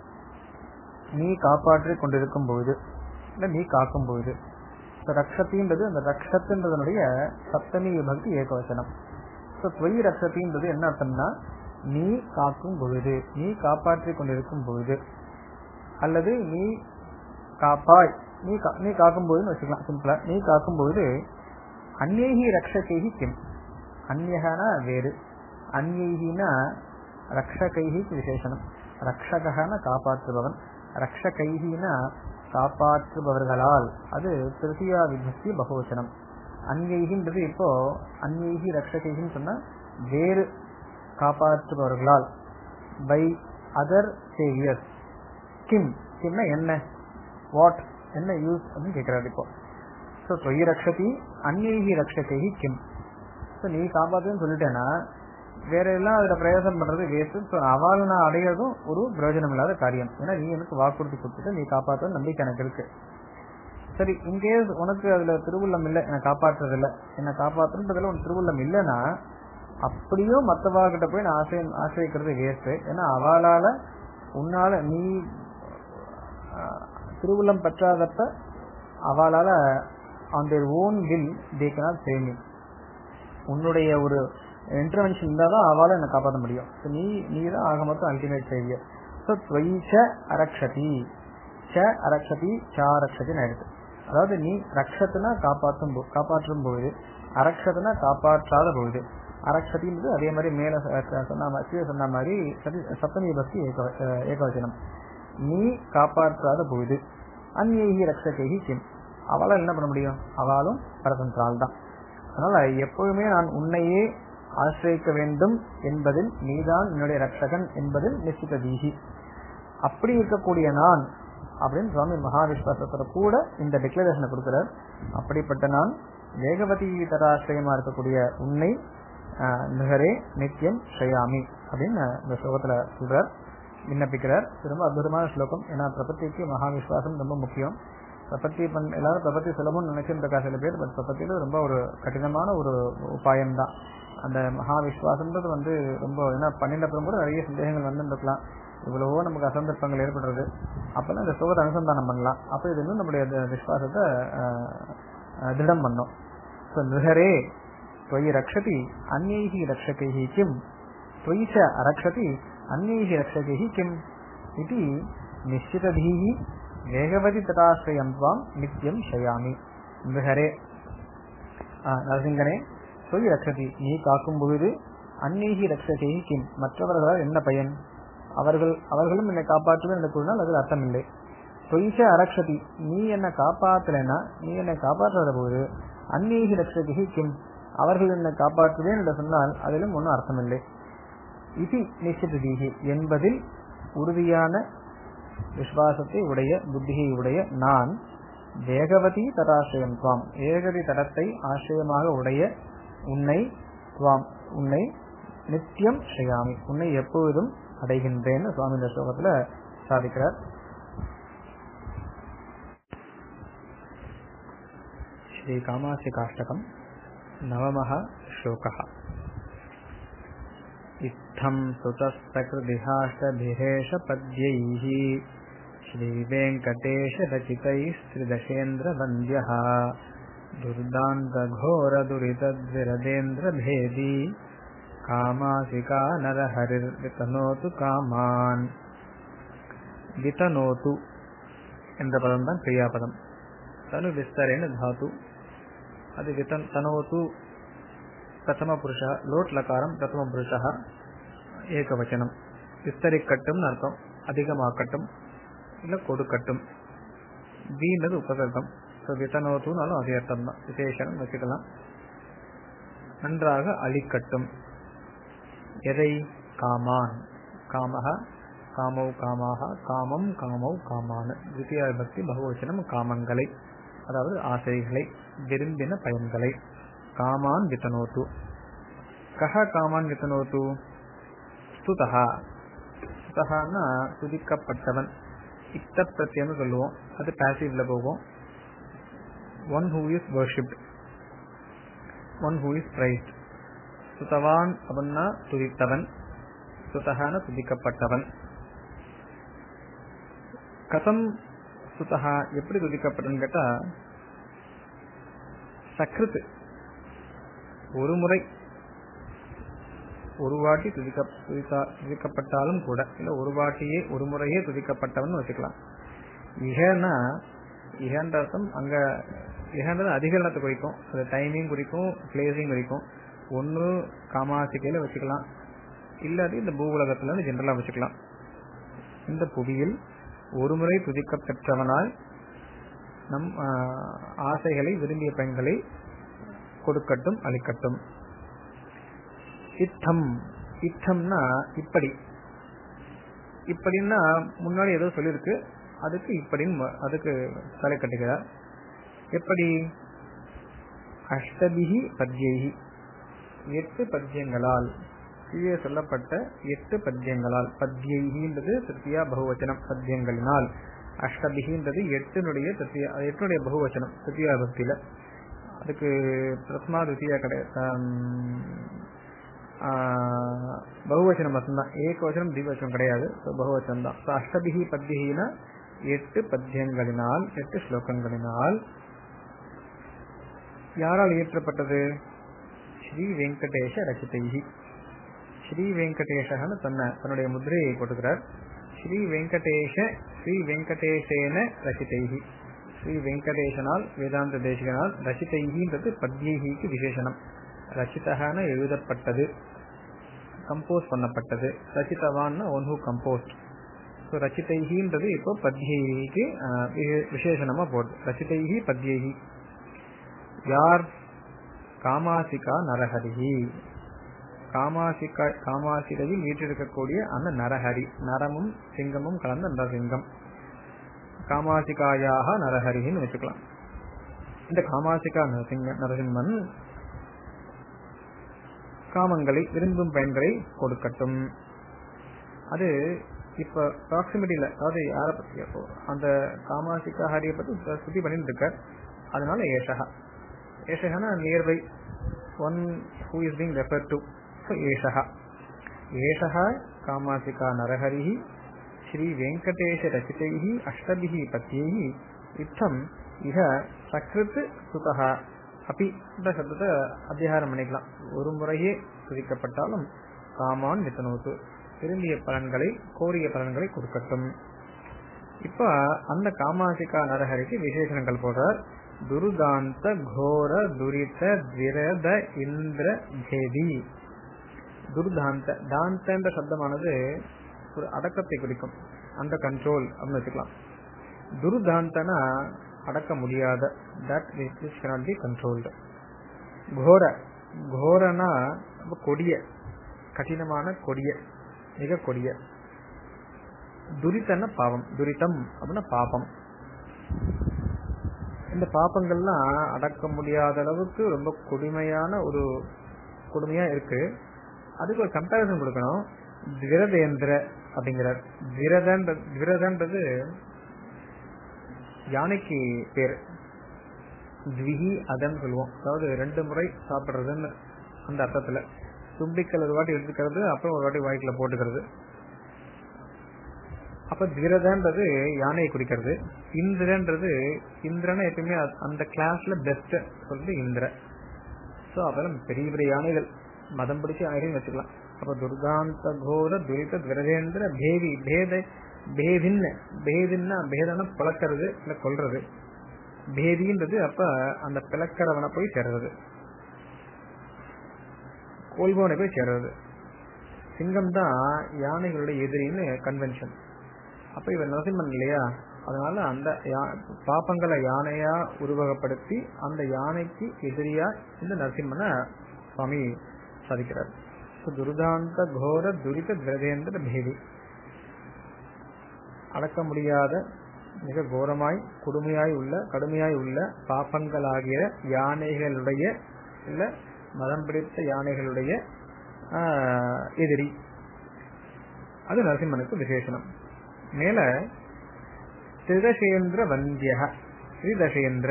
நீ காப்பாற்றி கொண்டிருக்கும் பொழுது இல்ல நீ காக்கும் பொழுது ரக்ஷத்தின்றது அந்த ரக்ஷத்துன்றதனுடைய சப்தமி விபக்தி ஏகவசனம் ஸோ துவயி ரக்ஷத்தின்றது என்ன அர்த்தம்னா நீ காக்கும் பொழுது நீ காப்பாற்றி கொண்டிருக்கும் பொழுது அல்லது நீ காப்பாய் நீ நீ காக்கும் பொழுதுன்னு வச்சுக்கலாம் சிம்பிளா நீ காக்கும் பொழுது அந்நேகி ரக்ஷகேகி கிம் அந்யகனா வேறு அந்யைகினா ரக்ஷகைஹிக்கு விசேஷனம் ரக்ஷகன காப்பாற்றுபவன் ரக்ஷகைஹினா காப்பாற்றுபவர்களால் அது திருத்தியா விபக்தி பகுவச்சனம் அந்யைகின்றது இப்போ அந்யைகி ரக்ஷகைகின்னு சொன்னா வேறு காப்பாற்றுபவர்களால் பை அதர் சேவியர்ஸ் கிம் கிம்னா என்ன வாட் என்ன யூஸ் அப்படின்னு கேட்கிறாரு இப்போ ஸோ தொய் ரக்ஷதி அந்நேகி ரக்ஷகைஹி கிம் ஸோ நீ காப்பாத்துன்னு சொல்லிட்டேன்னா வேற எல்லாம் அதுல பிரயோசனம் பண்றது வேஸ்ட் ஸோ அவள் நான் அடையிறதும் ஒரு பிரயோஜனம் இல்லாத காரியம் ஏன்னா நீ எனக்கு வாக்குறுதி கொடுத்துட்டு நீ காப்பாற்ற நம்பிக்கை எனக்கு இருக்கு சரி இன்கேஸ் உனக்கு அதுல திருவுள்ளம் இல்லை என்னை காப்பாற்றுறது இல்லை என்னை காப்பாற்றுன்றதுல உனக்கு திருவுள்ளம் இல்லைன்னா அப்படியும் மற்றவா கிட்ட போய் நான் ஆசை ஆசிரியக்கிறது வேஸ்ட் ஏன்னா அவளால உன்னால நீ திருவுள்ளம் பெற்றாதப்ப அவளால on their own will they cannot save me உன்னுடைய ஒரு இன்டர்வென்ஷன் இருந்தால் தான் அவளால் என்னை காப்பாற்ற முடியும் So, நீ நீ தான் ஆக மொத்தம் அல்டிமேட் சேவியர் ஸோ துவை ச அரக்ஷதி ச அரக்ஷதி ச அரக்ஷதின்னு ஆயிடுது அதாவது நீ ரக்ஷத்துனா காப்பாற்றும் போ- காப்பாற்றும் பொழுது அரக்ஷத்துனா காப்பாற்றாத பொழுது அரக்ஷதின்றது அதே மாதிரி மேல ச- ச- சொன்ன மாதிரி கீழே சொன்ன மாதிரி சதி- சப்தமி பக்தி ஏக அஹ் ஏகவச்சனம் நீ காப்பாற்றாத பொழுது அந்நேகி ரக்ஷகேகி கிம் அவளால் என்ன பண்ண முடியும் அவளும் பரதந்திரால் தான் அதனால எப்பொழுதுமே நான் உன்னையே ஆசிரியிக்க வேண்டும் என்பதில் நீதான் என்னுடைய ரட்சகன் என்பதில் நிச்சித தீகி அப்படி இருக்கக்கூடிய நான் அப்படின்னு சுவாமி மகாவிஸ்வாசத்துல கூட இந்த டிக்ளரேஷனை கொடுக்கிறார் அப்படிப்பட்ட நான் வேகவதி தராசிரியமா இருக்கக்கூடிய உன்னை ஆஹ், நிகரே நித்தியம் ஷயாமி அப்படின்னு இந்த ஸ்லோகத்துல சொல்றார் விண்ணப்பிக்கிறார் இது ரொம்ப அற்புதமான ஸ்லோகம் ஏன்னா பிரபத்திக்கு மகாவிஸ்வாசம் ரொம்ப முக்கியம் பிரபத்தி பண் எல்லாரும் பிரபத்தி சுலபம்னு நினைச்சிட்டு இருக்கா சில பேர் பட் பிரபத்தியில ரொம்ப ஒரு கடினமான ஒரு உபாயம் தான் அந்த மகா விஸ்வாசம்ன்றது வந்து ரொம்ப ஏன்னா பன்னெண்டு அப்புறம் கூட நிறைய சந்தேகங்கள் வந்து இருக்கலாம் இவ்வளவோ நமக்கு அசந்தர்ப்பங்கள் ஏற்படுறது அப்பெல்லாம் இந்த சுகத்தை அனுசந்தானம் பண்ணலாம் அப்போ இது இன்னும் நம்முடைய அந்த விஸ்வாசத்தை ஆஹ், ஆஹ், திடம் பண்ணோம் ஸோ நிகரே त्वयि रक्षति अन्यैः रक्षकैः किम् त्वयि च रक्षति अन्यैः रक्षकैः किम् इति निश्चितधीः वेगवति तथाश्रयं त्वां नित्यं शयामि நிகரே நரசிங்கனே தொய் ரக்ஷதி நீ காக்கும் பொழுது அந்நீகி ரக்ஷகை கிம் மற்றவர்களால் என்ன பயன் அவர்கள் அவர்களும் என்னை காப்பாற்றுவேன் என்று கூறினால் அதில் அர்த்தம் இல்லை தொய்ச அரக்ஷதி நீ என்னை காப்பாற்றலைன்னா நீ என்னை காப்பாற்றாத போது அந்நீகி ரக்ஷகி கிம் அவர்கள் என்னை காப்பாற்றுவேன் என்று சொன்னால் அதிலும் ஒன்றும் அர்த்தமில்லை இது நிச்சிதீகி என்பதில் உறுதியான விசுவாசத்தை உடைய புத்தியை உடைய நான் வேகவதி தடாசிரியம் துவாம் ஏகதி தடத்தை ஆசிரியமாக உடைய உன்னை துவாம் உன்னை நித்தியம் செய்யாமி உன்னை எப்பொழுதும் அடைகின்றேன்னு சுவாமி இந்த ஸ்லோகத்துல சாதிக்கிறார் ஸ்ரீ காமாசி காஷ்டகம் नवमः श्लोकः इत्थं सुतस्तकृदिहाष्टभिरेषपद्यैः श्रीवेङ्कटेशरचितैस्त्रिदशेन्द्रवन्द्यः दुर्दान्तघोरदुरितद्विरदेन्द्रभेदी कामासिका नरहरिर्वितनोतु कामान् விதனோது என்ற பதம் தான் கிரியாபதம் தனு விஸ்தரேன தாத்து அது விதன் தனோத்து பிரதம புருஷ லோட் லகாரம் பிரதம புருஷ ஏகவச்சனம் விஸ்தரிக்கட்டும் அர்த்தம் அதிகமாக்கட்டும் இல்ல கொடுக்கட்டும் வீணது உபசர்க்கம் ஸோ விதனோத்துனாலும் அதே அர்த்தம் தான் விசேஷனம் வச்சுக்கலாம் நன்றாக அழிக்கட்டும் எதை காமான் காமக காமௌ காமாக காமம் காமௌ காமான தித்திய பக்தி பகுவச்சனம் காமங்களை அதாவது ஆசைகளை விரும்பின பயன்களை காமான் வித்தனோத்து கஹ காமான் வித்தனோத்து ஸ்துதா ஸ்துதகான்னா துதிக்கப்பட்டவன் இத்த பிரத்தியம்னு சொல்லுவோம் அது பாசிவ்ல போகும் one who is worshipped one who is praised சுதவான் அப்படின்னா துதித்தவன் சுதகான துதிக்கப்பட்டவன் கதம் சுதகா எப்படி துதிக்கப்பட்டன்னு கேட்டா சக்ருத்து ஒரு முறை ஒரு வாட்டி துதிக்க துதித்தா- துதிக்கப்பட்டாலும் கூட இல்ல ஒரு வாட்டியே ஒரு முறையே துதிக்கப்பட்டவன் வச்சுக்கலாம் இகன்னா இகன்ற அர்த்தம் அங்க இகன்றது அதிகரணத்தை குறிக்கும் அது டைமிங் குறிக்கும் பிளேஸையும் குறிக்கும் ஒன்னு காமாசிக்கையில வச்சுக்கலாம் இல்லாட்டி இந்த பூவுலகத்துல ஜென்ரலா வச்சுக்கலாம் இந்த புவியில் ஒருமுறை துதிக்கப் பெற்றவனாய் நம் ஆஹ், ஆசைகளை விரும்பிய பெண்களை கொடுக்கட்டும் அளிக்கட்டும் இத்தம் இத்தம்னா இப்படி இப்படின்னா முன்னாடி ஏதோ சொல்லியிருக்கு அதுக்கு இப்படின்னு ம- அதுக்கு தலை கட்டுகிறார் எப்படி அஷ்டபிகி பத்யைகி எட்டு பத்யங்களால் கீழே சொல்லப்பட்ட எட்டு பத்யங்களால் பத்யைகின்றது திருத்தியா பகுவச்சனம் பத்யங்களினால் அஷ்டபிகின்றது எட்டுனுடைய திருத்தியா அது எட்டுனுடைய பகுவச்சனம் திருத்தியா பக்தியில அதுக்கு பிரத்மா துத்தியா கிடையாது பகுவச்சனம் மட்டும்தான் ஏகவச்சனம் திவச்சனம் கிடையாது So, பகுவச்சனம் தான் So, அஷ்டபிகி பத்யகினா எட்டு பத்யங்களினால் எட்டு ஸ்லோகங்களினால் யாரால் இயற்றப்பட்டது ஸ்ரீ வெங்கடேஷ ரச்சிதைஹி ஸ்ரீ வெங்கடேஷன்னு தன்னை தன்னுடைய முத்திரையை போட்டுக்கிறார் ஸ்ரீ வெங்கடேஷ ஸ்ரீ வெங்கடேஷேன ரச்சிதைஹி ஸ்ரீ வெங்கடேஷனால் வேதாந்த தேசிகனால் ரச்சிதைஹின்றது பத்யைஹிக்கு விசேஷனம் ரச்சிதகான எழுதப்பட்டது கம்போஸ் பண்ணப்பட்டது ரச்சிதவான்னா ஒன் ஹூ கம்போஸ்ட் ஸோ ரச்சிதைஹின்றது இப்போ பத்யைஹிக்கு ஆஹ், வி- விசேஷணமா போகுது ரச்சிதைஹி பத்யைஹி யார் காமாசிகா நரஹரிஹி காமாசிகா காமாசிகையில் வீற்றிருக்கக்கூடிய அந்த நரஹரி நரமும் சிங்கமும் கலந்த நரசிங்கம் காமாசிகாயாக நரஹரின்னு வச்சுக்கலாம் இந்த காமாசிகா நரசிங்க நரசிம்மன் காமங்களை விரும்பும் பயன்களை கொடுக்கட்டும் அது இப்ப ப்ராக்சிமிட்டியில அதாவது யார பத்தி அப்போ அந்த காமாசிகா ஹரியை பத்தி இப்ப ஸ்துதி பண்ணிட்டு இருக்கார் அதனால ஏஷகா ஏஷகனா nearby one who is being refer to ஏஷகா ஏஷகா காமாசிகா நரஹரிஹி ஸ்ரீ வெங்கடேஷ ரச்சிதைஹி அஷ்டபிஹி பத்யைஹி இத்தம் இக சக்ருத் சுதா அப்பி இந்த சப்தத்தை அத்தியாரம் பண்ணிக்கலாம் ஒரு முறையே துதிக்கப்பட்டாலும் காமான் வித்தனோத்து விரும்பிய பலன்களை கோரிய பலன்களை கொடுக்கட்டும் இப்ப அந்த காமாசிகா நரஹரிக்கு விசேஷணங்கள் போடுறார் துருதாந்த கோர துரித விரத இந்திர பேதி துர்தாந்த தாந்தன்ற சப்தமானது ஒரு அடக்கத்தை குறிக்கும் அந்த கண்ட்ரோல் அப்படின்னு வச்சுக்கலாம் துர்தாந்தனா அடக்க முடியாத that which cannot be controlled கோர கோரனா ரொம்ப கொடிய கடினமான கொடிய மிக கொடிய துரிதன பாவம் துரிதம் அப்படின்னா பாபம் இந்த பாப்பங்கள்லாம் அடக்க முடியாத அளவுக்கு ரொம்ப கொடுமையான ஒரு கொடுமையா இருக்கு அதுக்கு ஒரு கம்பேரிசன் கொடுக்கணும் விரதேந்திர அப்படிங்கிறார் விரதன்ற விரதன்றது யானைக்கு பேர் த்விஹி அதன் சொல்லுவோம் அதாவது ரெண்டு முறை சாப்பிடுறதுன்னு அந்த அர்த்தத்துல தும்பிக்கல் ஒரு வாட்டி எடுத்துக்கிறது அப்புறம் ஒரு வாட்டி வாய்க்குள்ள போட்டுக்கிறது அப்ப திரதன்றது யானையை குறிக்கிறது இந்திரன்றது இந்திரனை எப்பயுமே அ- அந்த கிளாஸ்ல பெஸ்ட் சொல்றது இந்திர சோ அப்புறம் பெரிய பெரிய யானைகள் மதம் பிடிச்ச யானைகள் வச்சுக்கலாம் அப்ப துர்காந்த கோர துரித விரதேந்திர பேவி பேத பேதின்ன பேதின்னா பேதன பிளக்கிறது இல்ல கொல்றது பேதின்றது அப்ப அந்த பிளக்கிறவனை போய் சேர்றது கோல்பவனை போய் சேர்றது சிங்கம் தான் யானைகளுடைய எதிரின்னு கன்வென்ஷன் அப்ப இவர் நரசிம்மன் இல்லையா அதனால அந்த யா- பாப்பங்களை யானையா உருவகப்படுத்தி அந்த யானைக்கு எதிரியா இந்த நரசிம்மனை சுவாமி சாதிக்கிறார் So, துருதாந்த கோர துரித விரதேந்திர பேதி அடக்க முடியாத மிக கோரமாய் கொடுமையாய் உள்ள கடுமையாய் உள்ள பாப்பங்களாகிய யானைகளுடைய இல்ல மதம் பிடித்த யானைகளுடைய ஆஹ், எதிரி அது நரசிம்மனுக்கு விசேஷனம் மேல திரிதசேந்திர வந்திய திரிதசேந்திர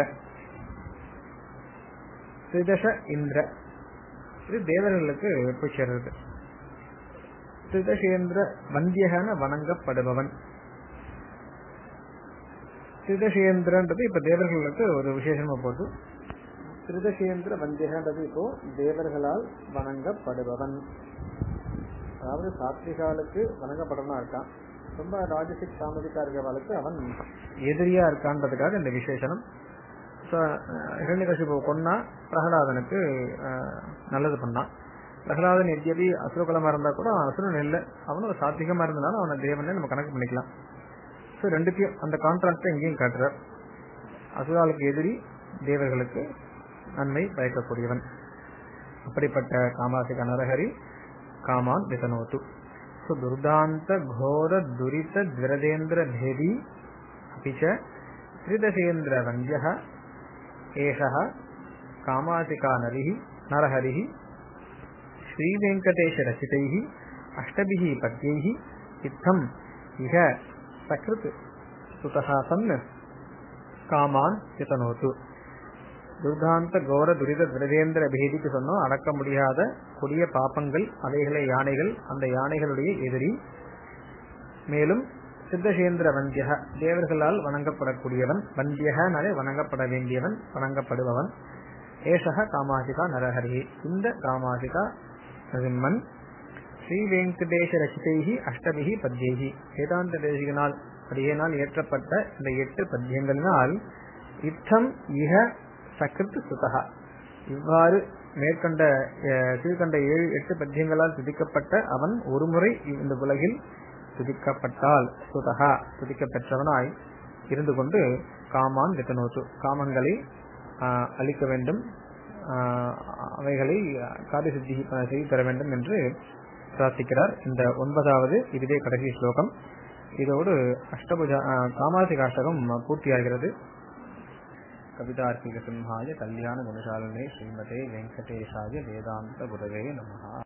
திரிதச இந்திர இது தேவர்களுக்கு போய் சேர்றது திரிதசேந்திர வந்தியகன வணங்கப்படுபவன் திரிதசேந்திரன்றது இப்ப தேவர்களுக்கு ஒரு விசேஷமா போகுது திருதசேந்திர வந்தியகன்றது இப்போ தேவர்களால் வணங்கப்படுபவன் அதாவது சாத்விகாலுக்கு வணங்கப்படணும் இருக்கான் ரொம்ப ராஜசிக் சாமதிக்கா இருக்கிறவளுக்கு அவன் எதிரியா இருக்கான்றதுக்காக இந்த விசேஷனம் ஹிரண்யகசிபு கொன்னா பிரகலாதனுக்கு அஹ், நல்லது பண்ணான் பிரகலாதன் எத்தியபி அசுரகுலமா இருந்தா கூட அவன் அசுரன் இல்லை அவனும் ஒரு சாத்விகமா இருந்தாலும் அவனை தேவனே நம்ம கணக்கு பண்ணிக்கலாம் ஸோ ரெண்டுத்தையும் அந்த கான்ட்ராக்டை இங்கேயும் காட்டுறார் அசுராளுக்கு எதிரி தேவர்களுக்கு நன்மை பயக்கக்கூடியவன் அப்படிப்பட்ட காமாசிக நரஹரி காமான் விதனோத்து ஸோ துர்தாந்த கோர துரித விரதேந்திர பேதி அபிச்ச त्रिदशेन्द्र वन्द्यः एषः कामासिका नरिः नरहरिः श्रीवेङ्कटेशरचितैः अष्टभिः पद्यैः इत्थम् इह सकृत् सुतः सन् காமான் சித்தனோத்து துர்காந்த கோர துரித விரதேந்திர பேதிக்கு சொன்னோம் அடக்க முடியாத கொடிய பாப்பங்கள் அவைகளை யானைகள் அந்த யானைகளுடைய எதிரி மேலும் சித்தசேந்திர வந்தியக தேவர்களால் வணங்கப்படக்கூடியவன் வந்தியகனாலே வணங்கப்பட வேண்டியவன் வணங்கப்படுபவன் ஏஷக காமாசிகா நரஹரி இந்த காமாசிகா நரசிம்மன் ஸ்ரீ வெங்கடேஷ ரசிதைகி அஷ்டமிகி பத்யைகி வேதாந்த தேசிகனால் அடியனால் இயற்றப்பட்ட இந்த எட்டு பத்தியங்களினால் இத்தம் இஹ சகிருத் சுதகா இவ்வாறு மேற்கண்ட அஹ், கீழ்கண்ட ஏழு எட்டு பத்தியங்களால் துதிக்கப்பட்ட அவன் ஒருமுறை இந்த உலகில் துதிக்கப்பட்டால் சுதகா துதிக்கப் பெற்றவனாய் இருந்து கொண்டு காமான் வித்தனோத்து காமங்களை ஆஹ், அளிக்க வேண்டும் ஆஹ், அவைகளை காரிய சித்தி செய்து தர வேண்டும் என்று பிரார்த்திக்கிறார் இந்த ஒன்பதாவது இதுவே கடைசி ஸ்லோகம் இதோடு அஷ்டபுஜா ஆஹ், காமாசிக அஷ்டகம் பூர்த்தியாகிறது கவிதார்க்கிக சிம்ஹாய கல்யாண குணசாலனே ஸ்ரீமதே வெங்கடேஷாய வேதாந்த குரவே நமஹா